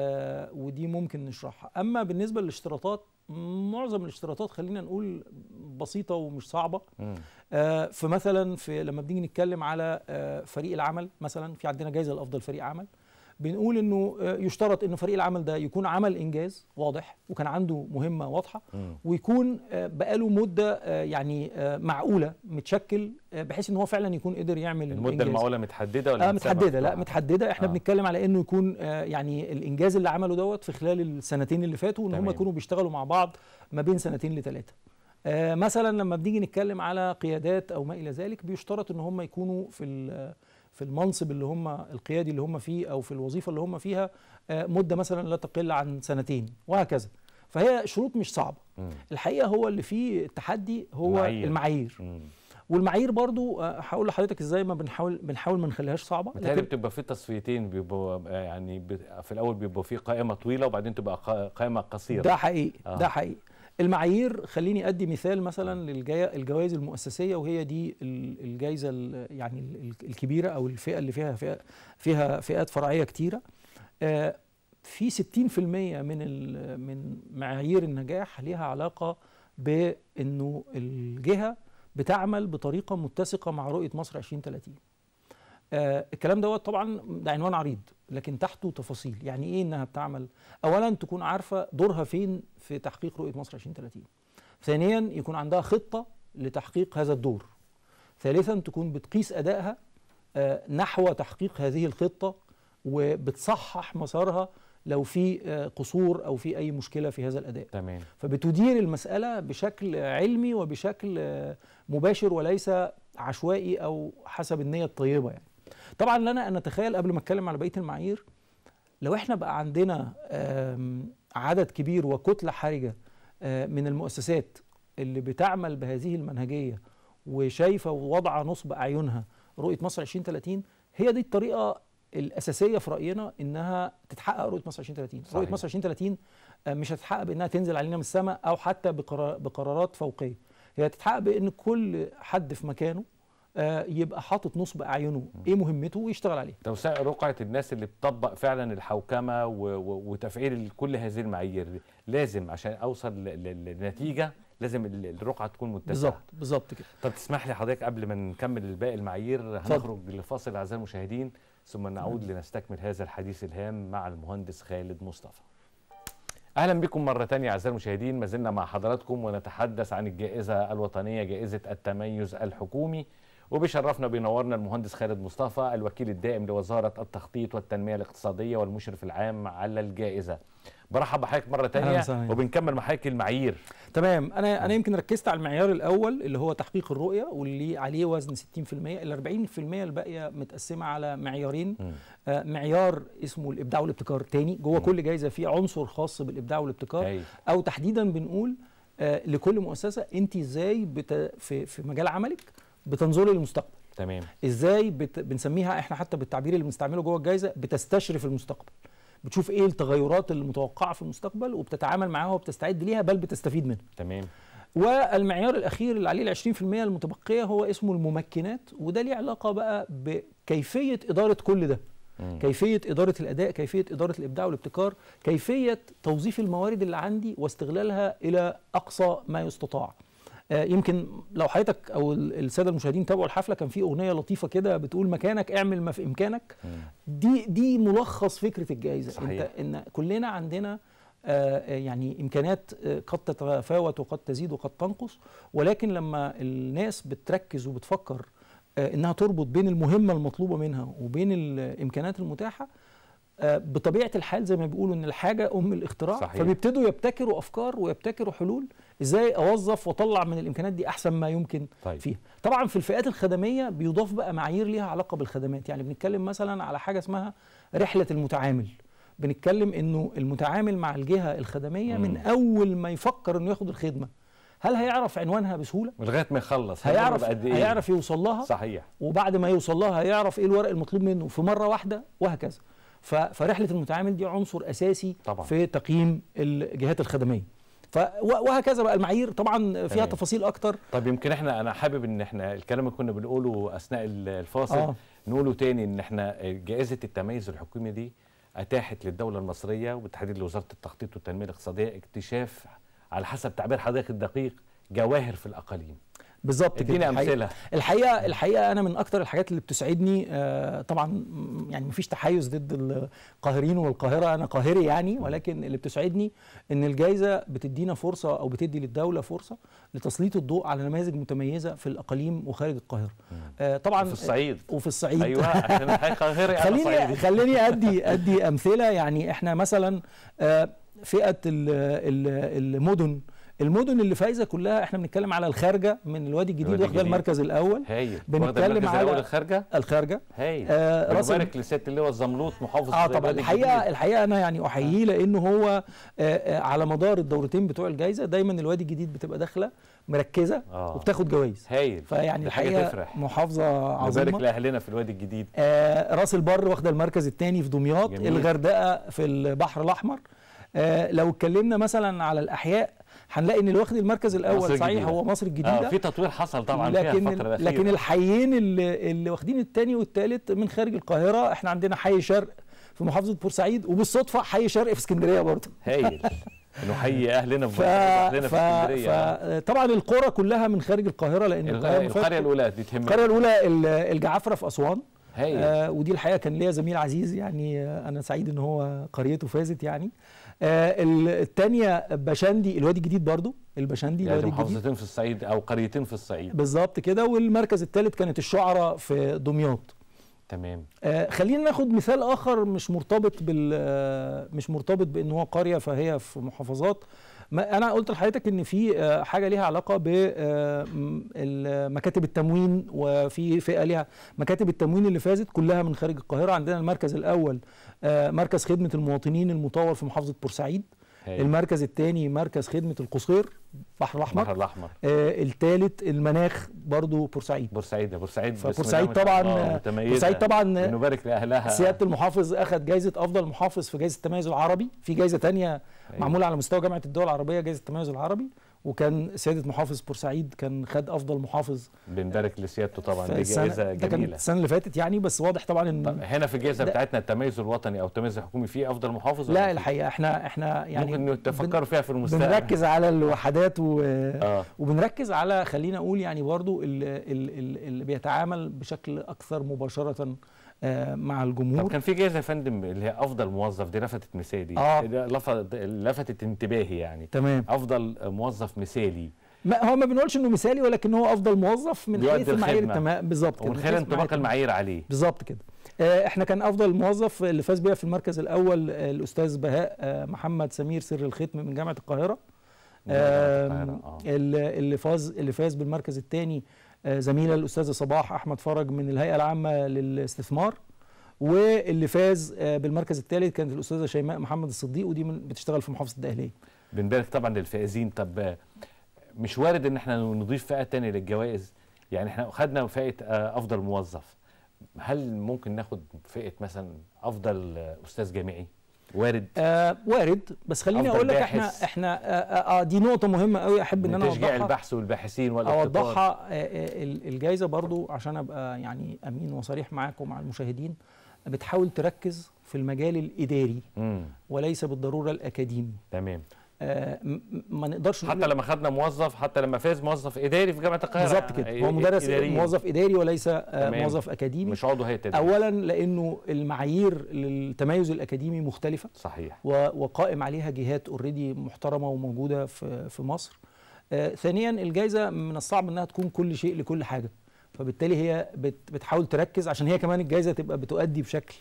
آه ودي ممكن نشرحها اما بالنسبه للاشتراطات معظم الاشتراطات خلينا نقول بسيطه ومش صعبه مم. آه فمثلا في لما بنيجي نتكلم على آه فريق العمل مثلا في عندنا جائزه لافضل فريق عمل بنقول انه آه، يشترط ان فريق العمل ده يكون عمل انجاز واضح وكان عنده مهمه واضحه مم. ويكون آه، بقاله مده آه، يعني آه، معقوله متشكل آه، بحيث ان هو فعلا يكون قدر يعمل المده الإنجاز. المعقوله متحدده ولا اه متسابة متحدده لا مفتوحة؟ متحدده احنا آه. آه. بنتكلم على انه يكون آه يعني الانجاز اللي عمله دوت في خلال السنتين اللي فاتوا ان هم تمام. يكونوا بيشتغلوا مع بعض ما بين سنتين لثلاثه آه مثلا لما بنيجي نتكلم على قيادات او ما الى ذلك بيشترط ان هم يكونوا في ال- في المنصب اللي هم القيادي اللي هم فيه او في الوظيفه اللي هم فيها آه مده مثلا لا تقل عن سنتين وهكذا فهي شروط مش صعبه مم. الحقيقه هو اللي فيه التحدي هو المعايير. المعايير, المعايير. مم. والمعايير برضو آه، هقول لحضرتك ازاي ما بنحاول بنحاول ما نخليهاش صعبه متهيألي بتبقى في تصفيتين بيبقوا آه، يعني بت- في الاول بيبقى في قائمه طويله وبعدين تبقى قا- قائمه قصيره ده حقيقي آه. آه. ده حقيقي المعايير خليني ادي مثال مثلا للجا- الجوائز المؤسسيه وهي دي ال- الجائزه ال- يعني ال- ال- الكبيره او الفئه اللي فيها فئة فيها فئات فرعيه كتيره آه، في 60% من ال- من معايير النجاح ليها علاقه بانه الجهه بتعمل بطريقه متسقه مع رؤيه مصر 2030 آه الكلام دوت طبعا ده عنوان عريض لكن تحته تفاصيل يعني ايه انها بتعمل اولا تكون عارفه دورها فين في تحقيق رؤيه مصر 2030 ثانيا يكون عندها خطه لتحقيق هذا الدور ثالثا تكون بتقيس ادائها آه نحو تحقيق هذه الخطه وبتصحح مسارها لو في آه قصور او في اي مشكله في هذا الاداء تمام فبتدير المسألة بشكل علمي وبشكل آه، مباشر وليس عشوائي أو حسب النية الطيبة يعني طبعا لنا أن نتخيل قبل ما أتكلم على بقية المعايير لو احنا بقى عندنا آم، عدد كبير وكتلة حرجة آه، من المؤسسات اللي بتعمل بهذه المنهجية وشايفة ووضع نصب أعينها رؤية مصر 2030 هي دي الطريقة الأساسية في رأينا إنها تتحقق رؤية مصر 2030 صحيح. رؤية مصر 2030 آه، مش هتتحقق بانها تنزل علينا من السماء او حتى بقرار بقرارات فوقيه هي هتتحقق بان كل حد في مكانه آه، يبقى حاطط نصب اعينه ايه مهمته ويشتغل عليها توسيع رقعة الناس اللي بتطبق فعلا الحوكمة و... و... وتفعيل كل هذه المعايير لازم عشان أوصل ل... ل... لنتيجة لازم ال- الرقعة تكون متسعة بالظبط بالظبط كده طب تسمح لي حضرتك قبل ما نكمل باقي المعايير اتفضل. هنخرج لفاصل أعزائي المشاهدين ثم نعود لنستكمل هذا الحديث الهام مع المهندس خالد مصطفى اهلا بكم مره تانية اعزائي المشاهدين ما زلنا مع حضراتكم ونتحدث عن الجائزه الوطنيه جائزه التميز الحكومي وبيشرفنا بينورنا المهندس خالد مصطفى الوكيل الدائم لوزاره التخطيط والتنميه الاقتصاديه والمشرف العام على الجائزه برحب بحضرتك مره أهلا تانية وسهلا. وبنكمل مع حضرتك المعايير تمام انا انا يمكن ركزت على المعيار الاول اللي هو تحقيق الرؤيه واللي عليه وزن 60% ال 40% الباقيه متقسمه على معيارين مم. آه، معيار اسمه الابداع والابتكار تاني جوه كل جايزه فيه عنصر خاص بالابداع والابتكار أيوة. او تحديدا بنقول آه، لكل مؤسسه انت ازاي بت... في في مجال عملك بتنظري للمستقبل تمام ازاي بت... بنسميها احنا حتى بالتعبير اللي بنستعمله جوه الجائزه بتستشرف المستقبل بتشوف ايه التغيرات المتوقعه في المستقبل وبتتعامل معاها وبتستعد ليها بل بتستفيد منها تمام والمعيار الاخير اللي عليه ال 20% المتبقيه هو اسمه الممكنات وده ليه علاقه بقى بكيفيه اداره كل ده مم. كيفيه اداره الاداء كيفيه اداره الابداع والابتكار كيفيه توظيف الموارد اللي عندي واستغلالها الى اقصى ما يستطاع آه، يمكن لو حضرتك او ال- الساده المشاهدين تابعوا الحفله كان في اغنيه لطيفه كده بتقول مكانك اعمل ما في امكانك مم. دي دي ملخص فكره الجائزه صحيح. انت ان كلنا عندنا آه، يعني امكانات آه، قد تتفاوت وقد تزيد وقد تنقص ولكن لما الناس بتركز وبتفكر آه، انها تربط بين المهمه المطلوبه منها وبين الامكانات المتاحه آه، بطبيعه الحال زي ما بيقولوا ان الحاجه ام الاختراع صحيح. فبيبتدوا يبتكروا افكار ويبتكروا حلول ازاي اوظف واطلع من الامكانات دي احسن ما يمكن طيب. فيها طبعا في الفئات الخدميه بيضاف بقى معايير ليها علاقه بالخدمات يعني بنتكلم مثلا على حاجه اسمها رحله المتعامل بنتكلم انه المتعامل مع الجهه الخدميه مم. من اول ما يفكر انه ياخد الخدمه هل هيعرف عنوانها بسهوله لغايه ما يخلص هيمر هيعرف بقد إيه؟ هيعرف يوصل لها صحيح وبعد ما يوصل لها هيعرف ايه الورق المطلوب منه في مره واحده وهكذا ف- فرحله المتعامل دي عنصر اساسي طبعا. في تقييم الجهات الخدميه ف و- وهكذا بقى المعايير طبعا فيها تمام. تفاصيل اكتر طب يمكن احنا انا حابب ان احنا الكلام اللي كنا بنقوله اثناء ال- الفاصل آه. نقوله تاني ان احنا جائزه التميز الحكومي دي اتاحت للدوله المصريه وبالتحديد لوزاره التخطيط والتنميه الاقتصاديه اكتشاف على حسب تعبير حضرتك الدقيق جواهر في الاقاليم بالظبط كده اديني الحقيقة- امثله الحقيقه الحقيقه انا من اكتر الحاجات اللي بتسعدني آه، طبعا م- يعني مفيش تحيز ضد القاهرين والقاهره انا قاهري يعني ولكن اللي بتسعدني ان الجائزه بتدينا فرصه او بتدي للدوله فرصه لتسليط الضوء على نماذج متميزه في الاقاليم وخارج القاهره آه، طبعا في الصعيد وفي الصعيد ايوه عشان الحقيقة قاهري انا خليني صعيدي خليني ادي ادي امثله يعني احنا مثلا آه، فئه ال- ال- المدن المدن اللي فايزه كلها احنا بنتكلم على الخارجه من الوادي الجديد الوادي واخده الجديد. المركز الاول هايل بنتكلم واخدة المركز على- الاول الخارجه الخارجه هايل آه، راس بنبارك لسياده اللواء الزملوط محافظ اه طبعا الوادي الحقيقه الجديد. الحقيقه انا يعني احييه لانه هو آه، آه، على مدار الدورتين بتوع الجائزه دايما الوادي الجديد بتبقى داخله مركزه آه. وبتاخد جوائز هايل فيعني دي حاجة الحقيقه تفرح. محافظه نبارك عظيمه لاهلنا في الوادي الجديد آه راس البر واخده المركز الثاني في دمياط جميل. الغردقه في البحر الاحمر آه لو اتكلمنا مثلا على الاحياء هنلاقي ان اللي واخد المركز مصر الاول صحيح الجديدة. هو مصر اه الجديده في تطوير حصل طبعا فيها لكن الفتره الاخيره لكن الحيين اللي, اللي واخدين الثاني والثالث من خارج القاهره احنا عندنا حي شرق في محافظه بورسعيد وبالصدفه حي شرق في اسكندريه برضه هايل نحيي اهلنا في ف... اهلنا ف... في اسكندريه آه. فطبعا القرى كلها من خارج القاهره لان ال- القاهره ما فيهاش- القريه الاولى دي تهمني القريه الاولى ال- الجعفره في اسوان هايل آه ودي الحقيقه كان ليا زميل عزيز يعني آه انا سعيد ان هو قريته فازت يعني آه الثانيه بشندي الوادي الجديد برضو البشندي يعني الوادي الجديد محافظتين في الصعيد او قريتين في الصعيد بالظبط كده والمركز الثالث كانت الشعراء في دمياط تمام آه خلينا ناخد مثال اخر مش مرتبط بال آه مش مرتبط بان هو قريه فهي في محافظات ما انا قلت لحضرتك ان في آه حاجه ليها علاقه بمكاتب التموين وفي فئه ليها مكاتب التموين اللي فازت كلها من خارج القاهره عندنا المركز الاول آه مركز خدمه المواطنين المطور في محافظه بورسعيد هايل. المركز الثاني مركز خدمه القصير البحر الاحمر البحر الاحمر آه الثالث المناخ برضو بورسعيد بورسعيد بورسعيد بسم فبورسعيد الله ما شاء طبعا الله آه، متميزة. بورسعيد طبعا نبارك لاهلها سياده المحافظ اخذ جائزه افضل محافظ في جائزه التميز العربي في جائزه تانية أيوة. معموله على مستوى جامعه الدول العربيه جائزه التميز العربي وكان سياده محافظ بورسعيد كان خد افضل محافظ بنبارك لسيادته طبعا في دي السنة- جائزه ده كان جميله السنه اللي فاتت يعني بس واضح طبعا طب ان هنا في الجائزه ده- بتاعتنا التميز الوطني او التميز الحكومي فيه افضل محافظ ولا لا فيه؟ الحقيقه احنا احنا يعني ممكن تفكروا فيها في المستقبل بنركز على الوحدات و... اه وبنركز على خلينا اقول يعني برضو ال- ال- ال- اللي بيتعامل بشكل اكثر مباشره آه، مع طب الجمهور كان في جائزه يا فندم اللي هي افضل موظف دي لفتت مثالي آه. ده لفت لفتت انتباهي يعني تمام افضل موظف مثالي ما هو ما بنقولش انه مثالي ولكن هو افضل موظف من بيؤدي حيث المعايير الخدمة. التمام بالظبط كده ومن من خلال حيث انطباق معايير المعايير عليه بالظبط كده آه، احنا كان افضل موظف اللي فاز بيها في المركز الاول آه، الاستاذ بهاء آه، محمد سمير سر الختم من جامعه القاهره جامعة آم، القاهرة، آه. اللي اللي فاز اللي فاز بالمركز الثاني زميله الاستاذه صباح احمد فرج من الهيئه العامه للاستثمار واللي فاز آه، بالمركز الثالث كانت الاستاذه شيماء محمد الصديق ودي من بتشتغل في محافظه الدقهليه بنبارك طبعا للفائزين طب آه، مش وارد ان احنا نضيف فئه تانية للجوائز يعني احنا خدنا فئه آه، افضل موظف هل ممكن ناخد فئه مثلا افضل آه، استاذ جامعي وارد آه وارد بس خليني أفضل اقول لك احنا باحث. احنا آه, آه, اه دي نقطه مهمه قوي احب ان انا تشجيع اوضحها البحث والباحثين والابتكار اوضحها آه، آه، ال- الجائزه برضو عشان ابقى يعني امين وصريح معاكم ومع المشاهدين بتحاول تركز في المجال الاداري امم وليس بالضروره الاكاديمي تمام آه م- م- ما نقدرش حتى نقول لما خدنا موظف حتى لما فاز موظف اداري في جامعه القاهره بالظبط كده يعني هو مدرس إداريين. موظف اداري وليس آه تمام. موظف اكاديمي مش عضو هيئه تدريس اولا لانه المعايير للتميز الاكاديمي مختلفه صحيح و- وقائم عليها جهات اوريدي محترمه وموجوده في في مصر. آه ثانيا الجائزه من الصعب انها تكون كل شيء لكل حاجه. فبالتالي هي بت بتحاول تركز عشان هي كمان الجائزه تبقى بتؤدي بشكل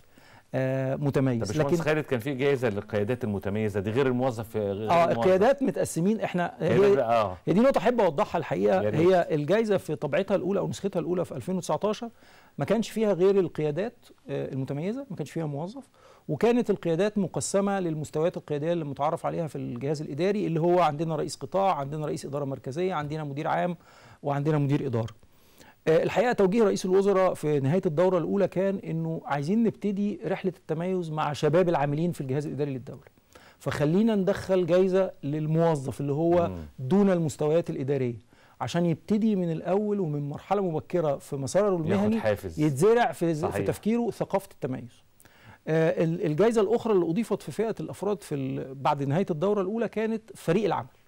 آه طب متميز باشمهندس خالد كان في جائزه للقيادات المتميزه دي غير الموظف غير اه الموظف. القيادات متقسمين احنا هي هي اه هي دي نقطة أحب أوضحها الحقيقة يا ريت. هي الجائزة في طبيعتها الأولى أو نسختها الأولى في 2019 ما كانش فيها غير القيادات آه، المتميزة ما كانش فيها موظف وكانت القيادات مقسمة للمستويات القيادية اللي متعارف عليها في الجهاز الإداري اللي هو عندنا رئيس قطاع عندنا رئيس إدارة مركزية عندنا مدير عام وعندنا مدير إدارة آه، الحقيقة توجيه رئيس الوزراء في نهاية الدورة الأولى كان إنه عايزين نبتدي رحلة التميز مع شباب العاملين في الجهاز الإداري للدولة فخلينا ندخل جايزة للموظف اللي هو مم. دون المستويات الإدارية عشان يبتدي من الأول ومن مرحلة مبكرة في مساره ياخد المهني حافز يتزرع في, في صحيح. تفكيره ثقافة التميز آه، ال- الجائزة الأخرى اللي أضيفت في فئة الأفراد في ال- بعد نهاية الدورة الأولى كانت فريق العمل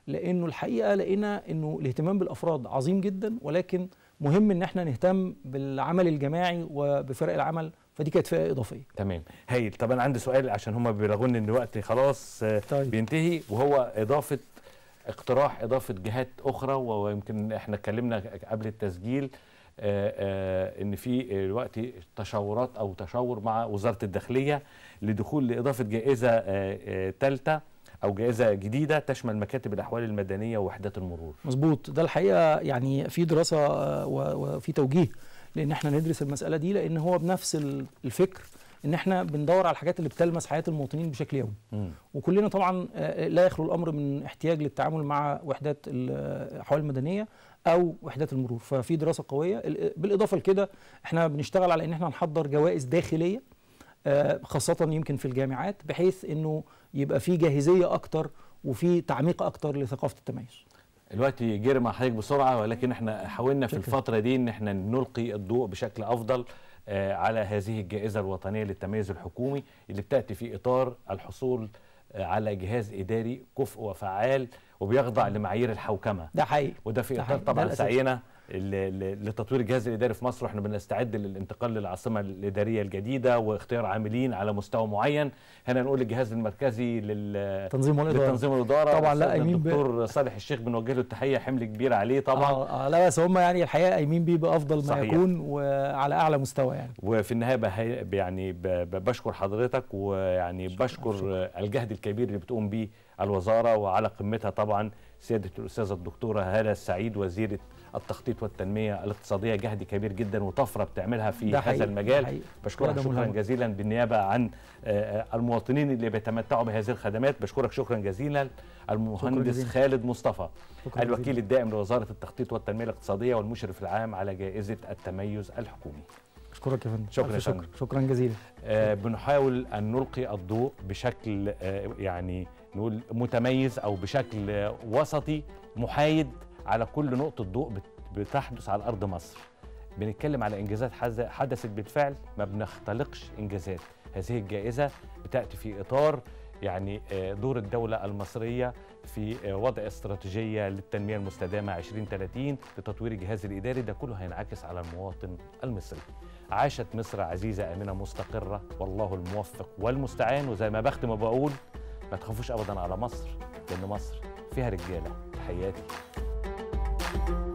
لانه الحقيقه لقينا انه الاهتمام بالافراد عظيم جدا ولكن مهم ان احنا نهتم بالعمل الجماعي وبفرق العمل فدي كانت فئه اضافيه تمام هايل طب انا عندي سؤال عشان هم بيبلغوني ان الوقت خلاص آه، طيب. بينتهي وهو اضافه اقتراح اضافه جهات اخرى ويمكن احنا اتكلمنا قبل التسجيل آه، آه، ان في دلوقتي تشاورات او تشاور مع وزاره الداخليه لدخول لاضافه جائزه ثالثه او جائزه جديده تشمل مكاتب الاحوال المدنيه ووحدات المرور مظبوط ده الحقيقه يعني في دراسه آه، و- وفي توجيه لان احنا ندرس المساله دي لان هو بنفس ال- الفكر ان احنا بندور على الحاجات اللي بتلمس حياه المواطنين بشكل يومي مم. وكلنا طبعا آه، لا يخلو الامر من احتياج للتعامل مع وحدات الاحوال المدنيه او وحدات المرور ففي دراسه قويه ال- بالاضافه لكده احنا بنشتغل على ان احنا نحضر جوائز داخليه آه، خاصه يمكن في الجامعات بحيث انه يبقى في جاهزيه اكتر وفي تعميق اكتر لثقافه التميز الوقت جري مع حضرتك بسرعه ولكن احنا حاولنا في شكرا. الفتره دي ان احنا نلقي الضوء بشكل افضل آه، على هذه الجائزه الوطنيه للتميز الحكومي اللي بتاتي في اطار الحصول آه، على جهاز اداري كفء وفعال وبيخضع لمعايير الحوكمه ده حقيقي وده في ده اطار حقيقي. ده طبعا الأساس. سعينا ل- ل- لتطوير الجهاز الاداري في مصر واحنا بنستعد للانتقال للعاصمه الاداريه الجديده واختيار عاملين على مستوى معين هنا نقول الجهاز المركزي لل تنظيم والاداره للتنظيم والاداره طبعا لا، أستاذنا أيمين ب- الدكتور صالح الشيخ بنوجه له التحيه حمل كبير عليه طبعا آه آه لا بس هم يعني الحقيقه قايمين بيه بافضل ما صحيح. يكون وعلى اعلى مستوى يعني وفي النهايه بهي يعني ب- ب- بشكر حضرتك ويعني بشكر الجهد الكبير اللي بتقوم به الوزاره وعلى قمتها طبعا سياده الاستاذه الدكتوره هاله السعيد وزيره التخطيط والتنميه الاقتصاديه جهد كبير جدا وطفره بتعملها في ده هذا حقيقي، ده المجال حقيقي. بشكرك ده شكرا ملهم. جزيلا بالنيابه عن آه، آه، المواطنين اللي بيتمتعوا بهذه الخدمات بشكرك شكرا جزيلا المهندس جزيلا. خالد مصطفى شكراً الوكيل جزيلا. الدائم لوزاره التخطيط والتنميه الاقتصاديه والمشرف العام على جائزه التميز الحكومي اشكرك يا فندم شكراً ألف يا شكر فندم. شكرا جزيلا آه، بنحاول ان نلقي الضوء بشكل آه، يعني نقول متميز او بشكل آه، وسطي محايد على كل نقطه ضوء بت- بتحدث على ارض مصر بنتكلم على انجازات حز- حدثت بالفعل ما بنختلقش انجازات هذه الجائزه بتاتي في اطار يعني آه، دور الدوله المصريه في آه، وضع استراتيجيه للتنميه المستدامه 2030 لتطوير الجهاز الاداري ده كله هينعكس على المواطن المصري عاشت مصر عزيزة آمنة مستقرة والله الموفق والمستعان وزي ما بختم وبقول ما تخافوش أبدا على مصر لأن مصر فيها رجالة تحياتي